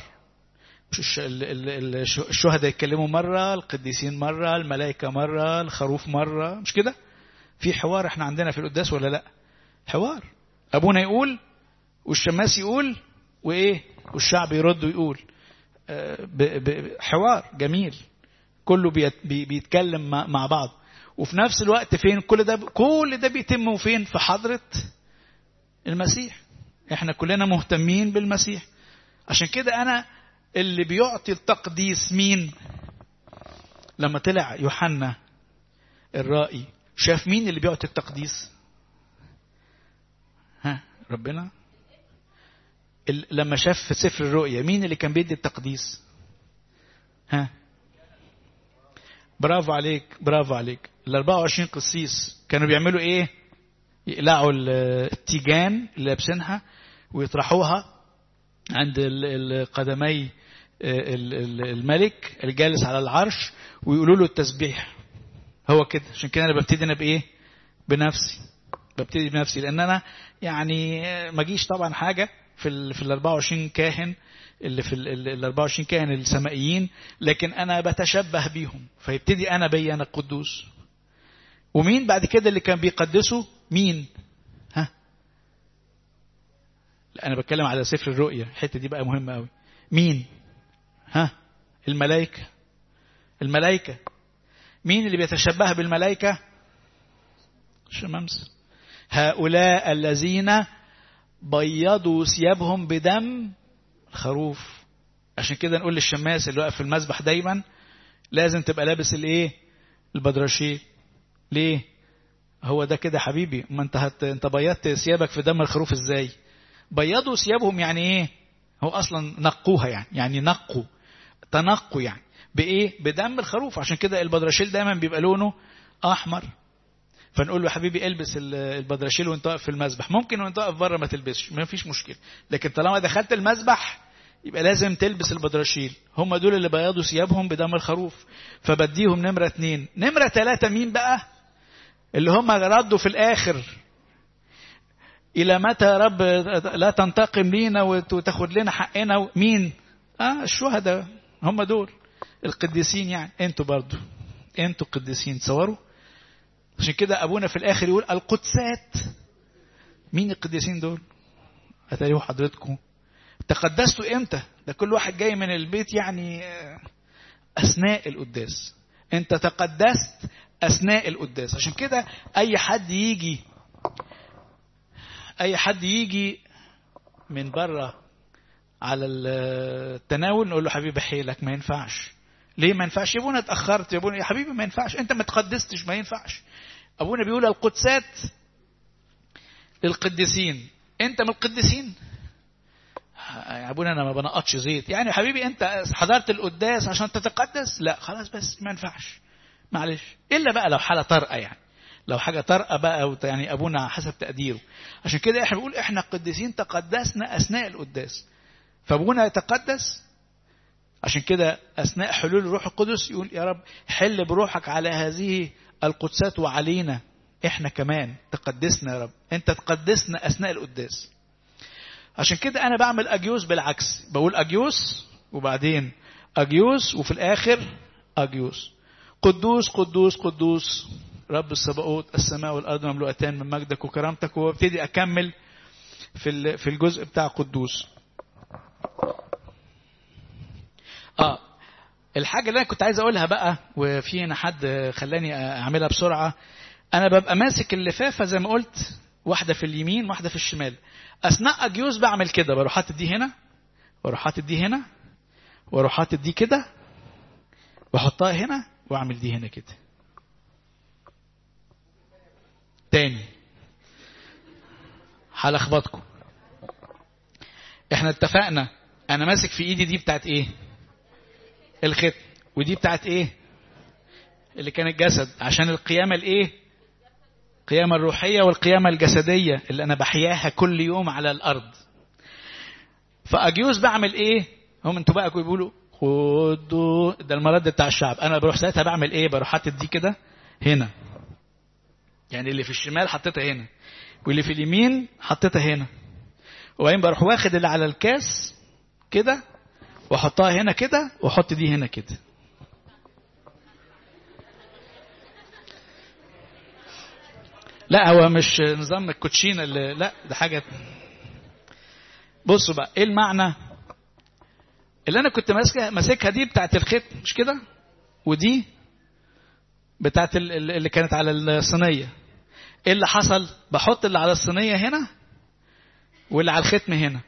الشهداء يتكلموا مرة القديسين مرة الملائكة مرة الخروف مرة مش كده في حوار احنا عندنا في القداس ولا لا حوار ابونا يقول والشماس يقول وايه والشعب يرد ويقول حوار جميل كله بيتكلم مع بعض وفي نفس الوقت فين كل ده كل ده بيتم فين في حضره المسيح احنا كلنا مهتمين بالمسيح عشان كده انا اللي بيعطي التقديس مين لما طلع يوحنا الرائي شاف مين اللي بيعطي التقديس ها ربنا لما شاف في سفر الرؤيا مين اللي كان بيدي التقديس ها برافو عليك برافو عليك ال 24 قسيس كانوا بيعملوا ايه يقلعوا التيجان اللي لابسينها ويطرحوها عند قدمي الملك الجالس على العرش ويقولوا له التسبيح هو كده عشان كده انا ببتدي انا بايه بنفسي ببتدي بنفسي لان انا يعني ما جيش طبعا حاجه في ال في ال 24 كاهن اللي في ال 24 كاهن السمائيين لكن انا بتشبه بيهم فيبتدي انا بي انا القدوس ومين بعد كده اللي كان بيقدسه مين ها لا انا بتكلم على سفر الرؤيا الحته دي بقى مهمه قوي مين ها الملائكه الملائكه مين اللي بيتشبه بالملائكه شمامس هؤلاء الذين بيضوا ثيابهم بدم الخروف عشان كده نقول للشماس اللي واقف في المسبح دايما لازم تبقى لابس الايه البدرشيه ليه هو ده كده حبيبي ما انت هت... انت بيضت ثيابك في دم الخروف ازاي بيضوا ثيابهم يعني ايه هو اصلا نقوها يعني يعني نقوا تنقوا يعني بايه بدم الخروف عشان كده البدرشيل دايما بيبقى لونه احمر فنقول له يا حبيبي البس البدرشيل وانت واقف في المسبح ممكن وانت واقف بره ما تلبسش ما فيش مشكله لكن طالما دخلت المسبح يبقى لازم تلبس البدرشيل هم دول اللي بياضوا ثيابهم بدم الخروف فبديهم نمرة اتنين نمرة تلاتة مين بقى اللي هم ردوا في الآخر إلى متى يا رب لا تنتقم لينا وتاخد لنا حقنا مين آه الشهداء هم دول القديسين يعني انتوا برضو انتوا قديسين تصوروا عشان كده ابونا في الاخر يقول القدسات مين القديسين دول هتلاقوا حضرتكم تقدستوا امتى ده كل واحد جاي من البيت يعني اثناء القداس انت تقدست اثناء القداس عشان كده اي حد يجي اي حد يجي من بره على التناول نقول له حبيبي حيلك ما ينفعش ليه ما ينفعش يا ابونا اتاخرت يا ابونا يا حبيبي ما ينفعش انت ما تقدستش ما ينفعش ابونا بيقول القدسات القديسين انت من القديسين يا ابونا انا ما بنقطش زيت يعني يا حبيبي انت حضرت القداس عشان تتقدس لا خلاص بس ما ينفعش معلش الا بقى لو حاله طارئه يعني لو حاجه طارئه بقى يعني ابونا حسب تقديره عشان كده احنا بنقول احنا القديسين تقدسنا اثناء القداس فابونا يتقدس عشان كده اثناء حلول الروح القدس يقول يا رب حل بروحك على هذه القدسات وعلينا احنا كمان تقدسنا يا رب انت تقدسنا اثناء القداس عشان كده انا بعمل اجيوس بالعكس بقول اجيوس وبعدين اجيوس وفي الاخر اجيوس قدوس قدوس قدوس رب السبقوت السماء والارض مملوءتان من مجدك وكرامتك وابتدي اكمل في في الجزء بتاع قدوس اه الحاجه اللي انا كنت عايز اقولها بقى وفي هنا حد خلاني اعملها بسرعه انا ببقى ماسك اللفافه زي ما قلت واحده في اليمين واحده في الشمال اثناء اجيوز بعمل كده بروح حاطط دي هنا واروح حاطط دي هنا واروح حاطط دي كده واحطها هنا واعمل دي هنا كده تاني هلخبطكم احنا اتفقنا انا ماسك في ايدي دي بتاعت ايه الختم ودي بتاعت ايه اللي كان الجسد عشان القيامه الايه القيامه الروحيه والقيامه الجسديه اللي انا بحياها كل يوم على الارض فاجيوز بعمل ايه هم انتوا بقى بيقولوا خدوا ده المرد بتاع الشعب انا بروح ساعتها بعمل ايه بروح حاطط دي كده هنا يعني اللي في الشمال حطيتها هنا واللي في اليمين حطيتها هنا وبعدين بروح واخد اللي على الكاس كده واحطها هنا كده واحط دي هنا كده لا هو مش نظام الكوتشينه اللي لا ده حاجه بصوا بقى ايه المعنى اللي انا كنت ماسكها ماسكها دي بتاعت الختم مش كده ودي بتاعت اللي كانت على الصينيه ايه اللي حصل بحط اللي على الصينيه هنا واللي على الختم هنا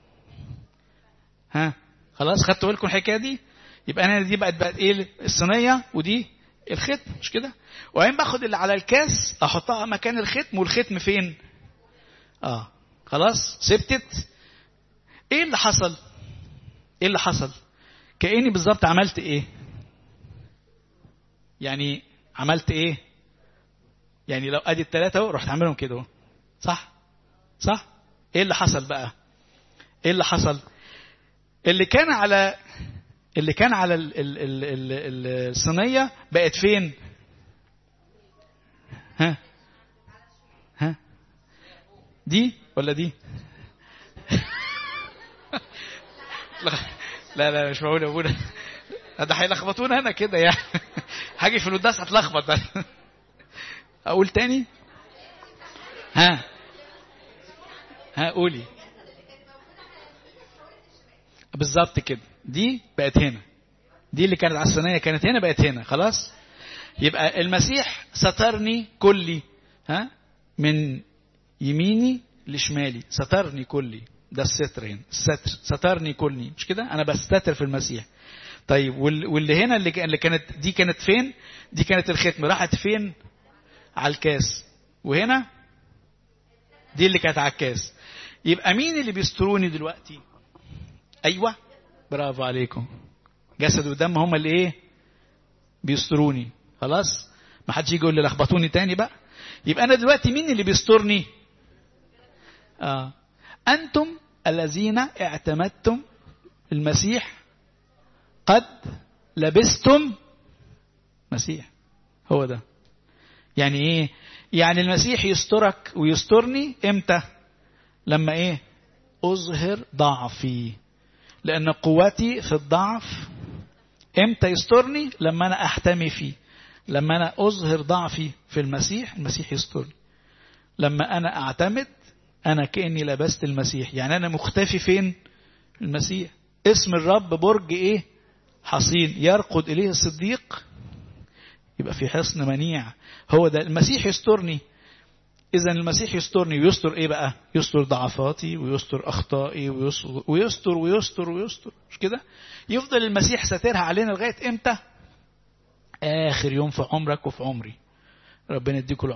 ها خلاص خدتوا بالكم الحكايه دي يبقى انا دي بقت بقت ايه الصينيه ودي الختم مش كده وبعدين باخد اللي على الكاس احطها مكان الختم والختم فين اه خلاص ثبتت ايه اللي حصل ايه اللي حصل كاني بالظبط عملت ايه يعني عملت ايه يعني لو ادي الثلاثه اهو رحت عاملهم كده اهو صح صح ايه اللي حصل بقى ايه اللي حصل اللي كان على اللي كان على الصينيه بقت فين ها ها دي ولا دي لا لا مش معقول يا ابونا ده هيلخبطونا هنا كده يعني هاجي في القداس هتلخبط اقول تاني ها ها قولي بالظبط كده دي بقت هنا دي اللي كانت على الصينيه كانت هنا بقت هنا خلاص يبقى المسيح سترني كلي ها من يميني لشمالي سترني كلي ده الستر هنا الستر سترني كلي مش كده انا بستتر في المسيح طيب واللي هنا اللي اللي كانت دي كانت فين دي كانت الختم راحت فين على الكاس وهنا دي اللي كانت على الكاس يبقى مين اللي بيستروني دلوقتي ايوه برافو عليكم جسد ودم هم اللي ايه بيستروني خلاص ما حدش يجي يقول لي لخبطوني تاني بقى يبقى انا دلوقتي مين اللي بيسترني اه انتم الذين اعتمدتم المسيح قد لبستم مسيح هو ده يعني ايه يعني المسيح يسترك ويسترني امتى لما ايه اظهر ضعفي لان قوتي في الضعف امتى يسترني لما انا احتمي فيه لما انا اظهر ضعفي في المسيح المسيح يسترني لما انا اعتمد انا كاني لبست المسيح يعني انا مختفي فين المسيح اسم الرب برج ايه حصين يرقد اليه الصديق يبقى في حصن منيع هو ده المسيح يسترني إذا المسيح يسترني ويستر إيه بقى؟ يستر ضعفاتي ويستر أخطائي ويستر ويستر ويستر, ويستر. مش كده؟ يفضل المسيح ساترها علينا لغاية إمتى؟ آخر يوم في عمرك وفي عمري. ربنا يديكوا العمر.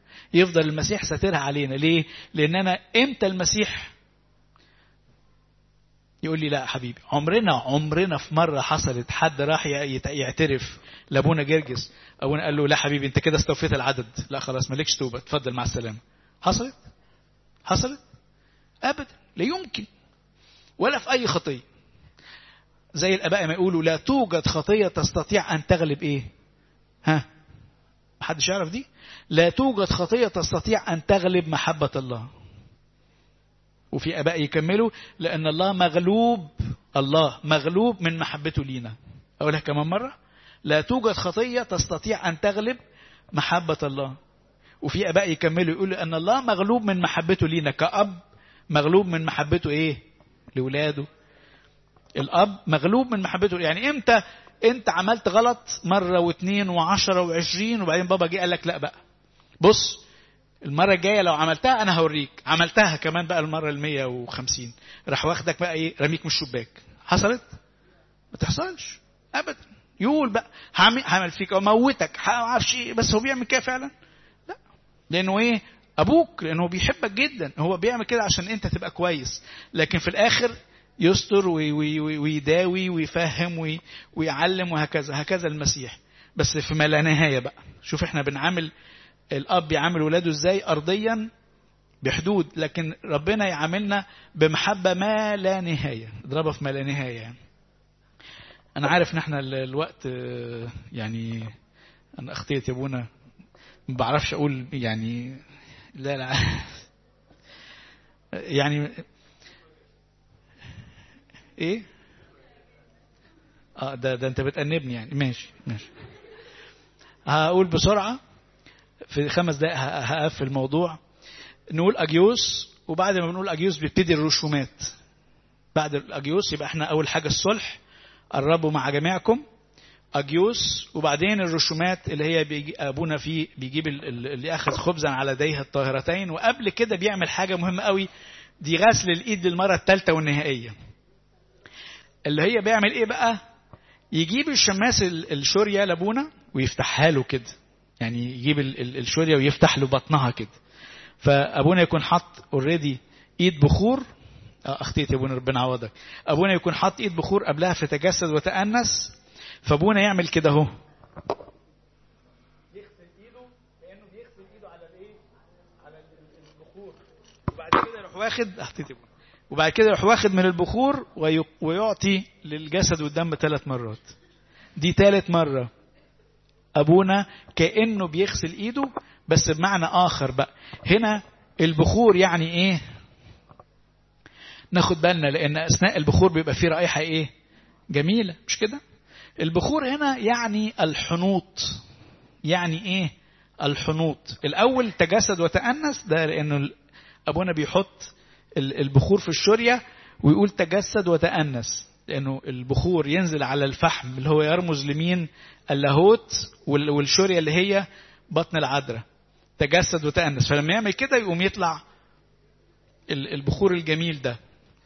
يفضل المسيح ساترها علينا ليه لان انا امتى المسيح يقول لي لا حبيبي عمرنا عمرنا في مرة حصلت حد راح يعترف لابونا جرجس ابونا قال له لا حبيبي انت كده استوفيت العدد لا خلاص مالكش توبة اتفضل مع السلامة حصلت حصلت ابدا لا يمكن ولا في اي خطية زي الاباء ما يقولوا لا توجد خطية تستطيع ان تغلب ايه ها محدش يعرف دي لا توجد خطية تستطيع ان تغلب محبة الله وفي اباء يكملوا لان الله مغلوب الله مغلوب من محبته لينا اقولها كمان مره لا توجد خطيه تستطيع ان تغلب محبه الله وفي اباء يكملوا يقولوا ان الله مغلوب من محبته لينا كاب مغلوب من محبته ايه لاولاده الاب مغلوب من محبته يعني امتى انت عملت غلط مره واثنين وعشرة وعشرين وبعدين بابا جه قال لك لا بقى بص المرة الجاية لو عملتها أنا هوريك عملتها كمان بقى المرة المية وخمسين راح واخدك بقى إيه رميك من الشباك حصلت ما تحصلش أبدا يقول بقى هعمل فيك أو موتك معرفش إيه بس هو بيعمل كده فعلا لا لأنه إيه أبوك لأنه بيحبك جدا هو بيعمل كده عشان أنت تبقى كويس لكن في الآخر يستر ويداوي ويفهم ويعلم وهكذا هكذا المسيح بس في ما لا نهاية بقى شوف احنا بنعامل الاب يعامل ولاده ازاي ارضيا بحدود لكن ربنا يعاملنا بمحبة ما لا نهاية اضربها في ما لا نهاية يعني. انا عارف ان احنا الوقت يعني انا اخطيت يا ابونا ما بعرفش اقول يعني لا لا يعني ايه اه ده ده انت بتأنبني يعني ماشي ماشي هقول بسرعه في خمس دقائق هقفل الموضوع نقول أجيوس وبعد ما بنقول أجيوس بيبتدي الرسومات بعد الأجيوس يبقى احنا أول حاجة الصلح قربوا مع جميعكم أجيوس وبعدين الرسومات اللي هي بيجي أبونا فيه بيجيب اللي أخذ خبزا على يديه الطاهرتين وقبل كده بيعمل حاجة مهمة قوي دي غسل الإيد للمرة الثالثة والنهائية اللي هي بيعمل إيه بقى يجيب الشماس الشورية لابونا ويفتحها له كده يعني يجيب الشوريه ويفتح له بطنها كده فابونا يكون حط اوريدي ايد بخور اخطيت يا ابونا ربنا عوضك ابونا يكون حط ايد بخور قبلها فتجسد وتأنس فابونا يعمل كده اهو يغسل ايده كانه بيغسل ايده على الايه على البخور وبعد كده يروح واخد اخطيت وبعد كده يروح واخد من البخور ويعطي للجسد والدم ثلاث مرات دي ثالث مره أبونا كأنه بيغسل إيده بس بمعنى آخر بقى هنا البخور يعني إيه ناخد بالنا لأن أثناء البخور بيبقى فيه رائحة إيه جميلة مش كده البخور هنا يعني الحنوط يعني إيه الحنوط الأول تجسد وتأنس ده لأنه أبونا بيحط البخور في الشورية ويقول تجسد وتأنس لأنه البخور ينزل على الفحم اللي هو يرمز لمين اللاهوت والشورية اللي هي بطن العذراء تجسد وتأنس فلما يعمل كده يقوم يطلع البخور الجميل ده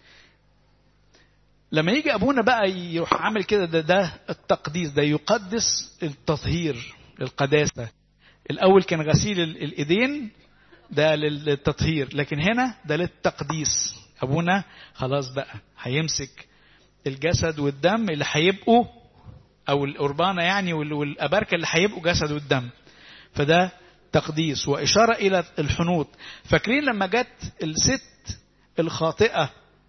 لما يجي أبونا بقى يروح عامل كده ده, ده التقديس ده يقدس التطهير للقداسة الأول كان غسيل الإيدين ده للتطهير لكن هنا ده للتقديس أبونا خلاص بقى هيمسك الجسد والدم اللي هيبقوا او القربانه يعني والاباركه اللي هيبقوا جسد والدم فده تقديس واشاره الى الحنوط فاكرين لما جت الست الخاطئه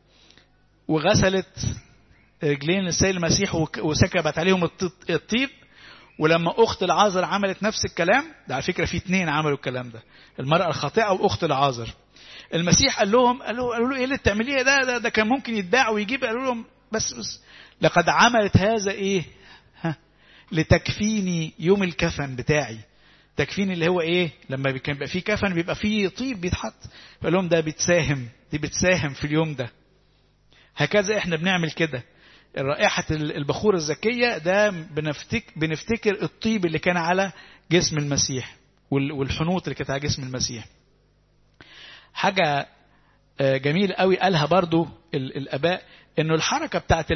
وغسلت رجلين السيد المسيح وسكبت عليهم الطيب ولما اخت العازر عملت نفس الكلام ده على فكره في اثنين عملوا الكلام ده المراه الخاطئه واخت العازر المسيح قال لهم قالوا قالوا له ايه اللي بتعمليه ده, ده ده كان ممكن يتباع ويجيب قالوا لهم بس, بس لقد عملت هذا ايه ها لتكفيني يوم الكفن بتاعي تكفين اللي هو ايه لما كان بيبقى فيه كفن بيبقى فيه طيب بيتحط فقال لهم ده بتساهم دي بتساهم في اليوم ده هكذا احنا بنعمل كده رائحة البخور الزكية ده بنفتك بنفتكر الطيب اللي كان على جسم المسيح والحنوط اللي كانت على جسم المسيح حاجة جميل قوي قالها برضو الاباء انه الحركه بتاعت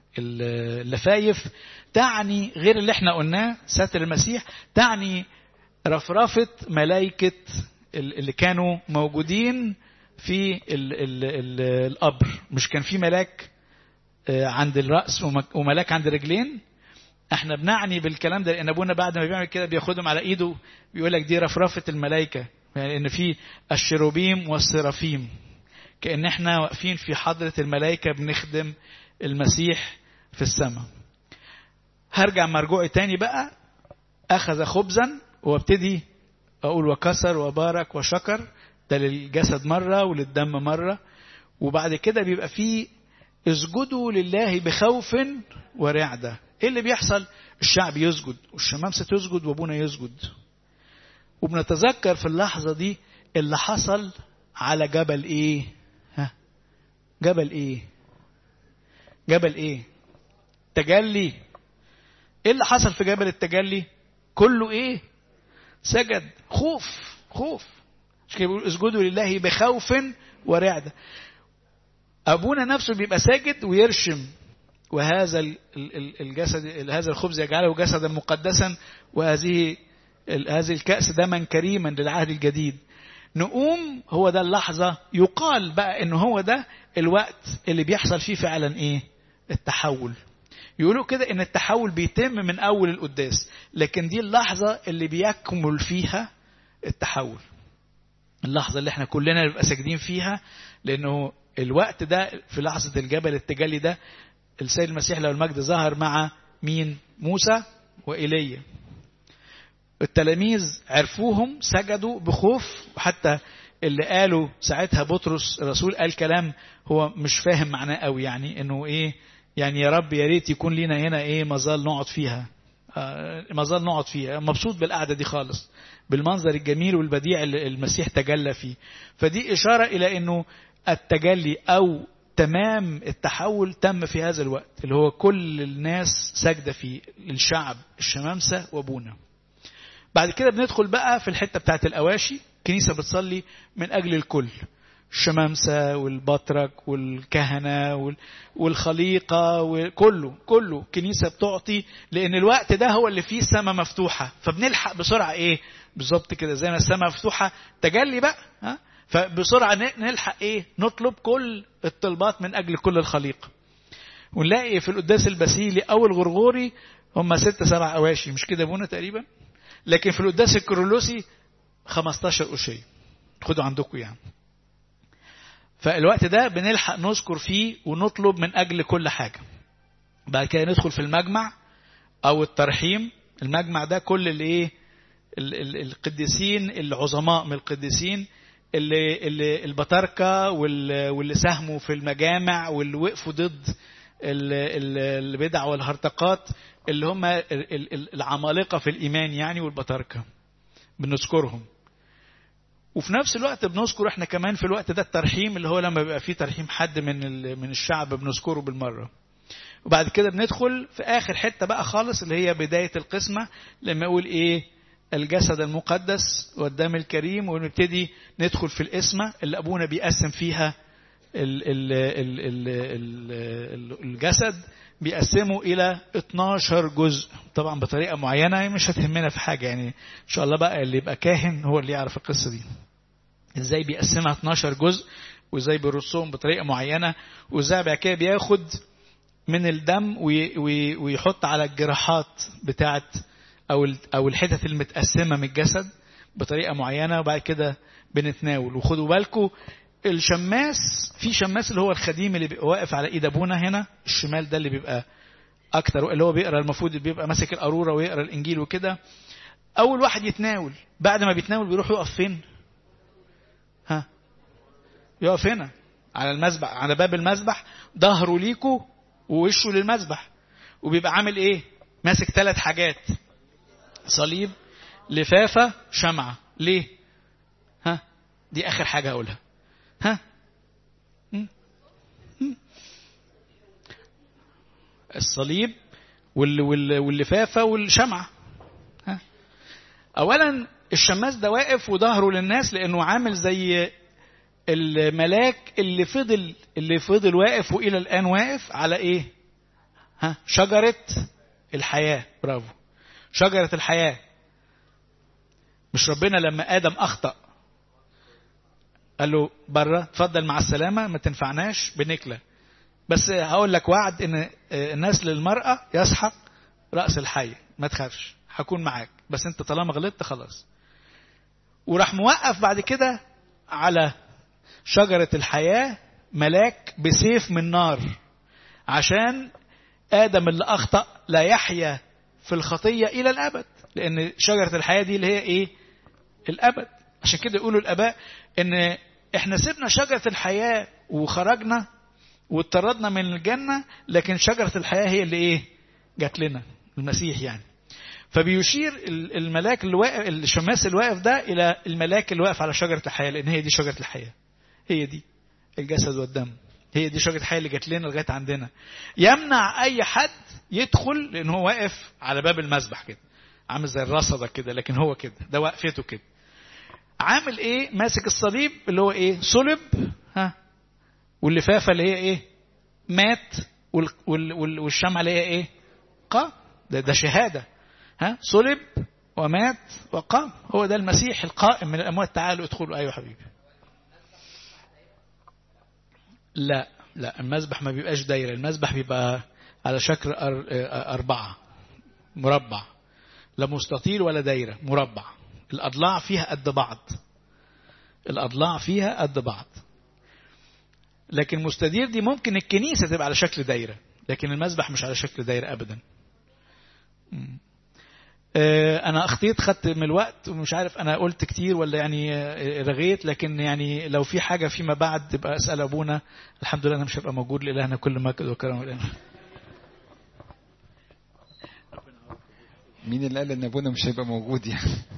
اللفايف تعني غير اللي احنا قلناه ساتر المسيح تعني رفرفة ملائكة اللي كانوا موجودين في ال ال ال القبر مش كان في ملاك عند الرأس وملاك عند الرجلين احنا بنعني بالكلام ده لان ابونا بعد ما بيعمل كده بياخدهم على ايده بيقول لك دي رفرفة الملائكة يعني ان في الشروبيم والسرافيم كأن احنا واقفين في حضرة الملائكة بنخدم المسيح في السماء هرجع مرجوعي تاني بقى أخذ خبزا وابتدي أقول وكسر وبارك وشكر ده للجسد مرة وللدم مرة وبعد كده بيبقى فيه اسجدوا لله بخوف ورعدة ايه اللي بيحصل الشعب يسجد والشمامسة تسجد وابونا يسجد وبنتذكر في اللحظة دي اللي حصل على جبل ايه ها جبل ايه جبل ايه تجلي ايه اللي حصل في جبل التجلي كله ايه سجد خوف خوف مش كده بيقول اسجدوا لله بخوف ورعدة ابونا نفسه بيبقى ساجد ويرشم وهذا الجسد هذا الخبز يجعله جسدا مقدسا وهذه هذه الكأس دما كريما للعهد الجديد نقوم هو ده اللحظة يقال بقى ان هو ده الوقت اللي بيحصل فيه فعلا ايه التحول يقولوا كده ان التحول بيتم من اول القداس لكن دي اللحظة اللي بيكمل فيها التحول اللحظة اللي احنا كلنا نبقى ساجدين فيها لانه الوقت ده في لحظة الجبل التجلي ده السيد المسيح لو المجد ظهر مع مين موسى وإيليا التلاميذ عرفوهم سجدوا بخوف وحتى اللي قالوا ساعتها بطرس الرسول قال كلام هو مش فاهم معناه قوي يعني انه ايه يعني يا رب يا ريت يكون لينا هنا ايه مظال نقعد فيها آه مظال نقعد فيها مبسوط بالقعده دي خالص بالمنظر الجميل والبديع اللي المسيح تجلى فيه فدي اشاره الى انه التجلي او تمام التحول تم في هذا الوقت اللي هو كل الناس ساجده فيه الشعب الشمامسه وابونا بعد كده بندخل بقى في الحته بتاعت الاواشي كنيسه بتصلي من اجل الكل الشمامسة والبطرك والكهنة والخليقة وكله كله كنيسة بتعطي لأن الوقت ده هو اللي فيه السماء مفتوحة فبنلحق بسرعة إيه بالظبط كده زي ما السماء مفتوحة تجلي بقى ها فبسرعة نلحق إيه نطلب كل الطلبات من أجل كل الخليقة ونلاقي في القداس البسيلي أو الغرغوري هم ست سبع أواشي مش كده ابونا تقريبا لكن في القداس الكرولوسي 15 أشية خدوا عندكم يعني فالوقت ده بنلحق نذكر فيه ونطلب من أجل كل حاجة بعد كده ندخل في المجمع أو الترحيم المجمع ده كل اللي إيه القديسين العظماء من القديسين اللي, اللي البطاركة واللي ساهموا في المجامع واللي وقفوا ضد البدع والهرطقات اللي هم العمالقة في الإيمان يعني والبطاركة بنذكرهم وفي نفس الوقت بنذكر احنا كمان في الوقت ده الترحيم اللي هو لما بيبقى فيه ترحيم حد من من الشعب بنذكره بالمره وبعد كده بندخل في اخر حته بقى خالص اللي هي بدايه القسمه لما اقول ايه الجسد المقدس والدم الكريم ونبتدي ندخل في القسمه اللي ابونا بيقسم فيها ال ال ال ال ال الجسد بيقسمه إلى 12 جزء طبعا بطريقة معينة مش هتهمنا في حاجة يعني إن شاء الله بقى اللي يبقى كاهن هو اللي يعرف القصة دي إزاي بيقسمها 12 جزء وإزاي بيرصهم بطريقة معينة وإزاي بعد كده بياخد من الدم ويحط على الجراحات بتاعت أو أو الحتت المتقسمة من الجسد بطريقة معينة وبعد كده بنتناول وخدوا بالكم الشماس في شماس اللي هو الخديم اللي بيبقى واقف على ايد ابونا هنا الشمال ده اللي بيبقى اكتر اللي هو بيقرا المفروض بيبقى ماسك القاروره ويقرا الانجيل وكده اول واحد يتناول بعد ما بيتناول بيروح يقف فين ها يقف هنا على المذبح على باب المذبح ظهره ليكوا ووشه للمذبح وبيبقى عامل ايه ماسك ثلاث حاجات صليب لفافه شمعه ليه ها دي اخر حاجه هقولها ها الصليب واللفافة والشمعة ها أولا الشماس ده واقف وظهره للناس لأنه عامل زي الملاك اللي فضل اللي فضل واقف وإلى الآن واقف على إيه؟ ها شجرة الحياة برافو شجرة الحياة مش ربنا لما ادم اخطا قال له بره اتفضل مع السلامه ما تنفعناش بنكله بس هقول لك وعد ان نسل المراه يسحق راس الحي ما تخافش هكون معاك بس انت طالما غلطت خلاص وراح موقف بعد كده على شجرة الحياة ملاك بسيف من نار عشان آدم اللي أخطأ لا يحيا في الخطية إلى الأبد لأن شجرة الحياة دي اللي هي إيه الأبد عشان كده يقولوا الآباء إن إحنا سيبنا شجرة الحياة وخرجنا واضطردنا من الجنة لكن شجرة الحياة هي اللي إيه جات لنا المسيح يعني فبيشير الملاك اللي واقف الشماس اللي واقف ده الى الملاك اللي واقف على شجره الحياه لان هي دي شجره الحياه هي دي الجسد والدم هي دي شجره الحياه اللي جات لنا لغايه عندنا يمنع اي حد يدخل لان هو واقف على باب المسبح كده عامل زي الرصده كده لكن هو كده ده وقفته كده عامل ايه ماسك الصليب اللي هو ايه صلب ها واللفافه اللي هي ايه مات وال وال وال والشمعه اللي هي ايه قام ده, ده شهاده ها صلب ومات وقام هو ده المسيح القائم من الاموات تعالوا ادخلوا ايوه حبيبي لا لا المذبح ما بيبقاش دايره المذبح بيبقى على شكل أربعة مربع لا مستطيل ولا دايرة مربع الأضلاع فيها قد بعض الأضلاع فيها قد بعض لكن مستدير دي ممكن الكنيسة تبقى على شكل دايرة لكن المذبح مش على شكل دايرة أبدا انا اخطيت خدت من الوقت ومش عارف انا قلت كتير ولا يعني رغيت لكن يعني لو في حاجه فيما بعد تبقى اسال ابونا الحمد لله انا مش هبقى موجود لالهنا كل مجد وكرم الان مين اللي قال ان ابونا مش هيبقى موجود يعني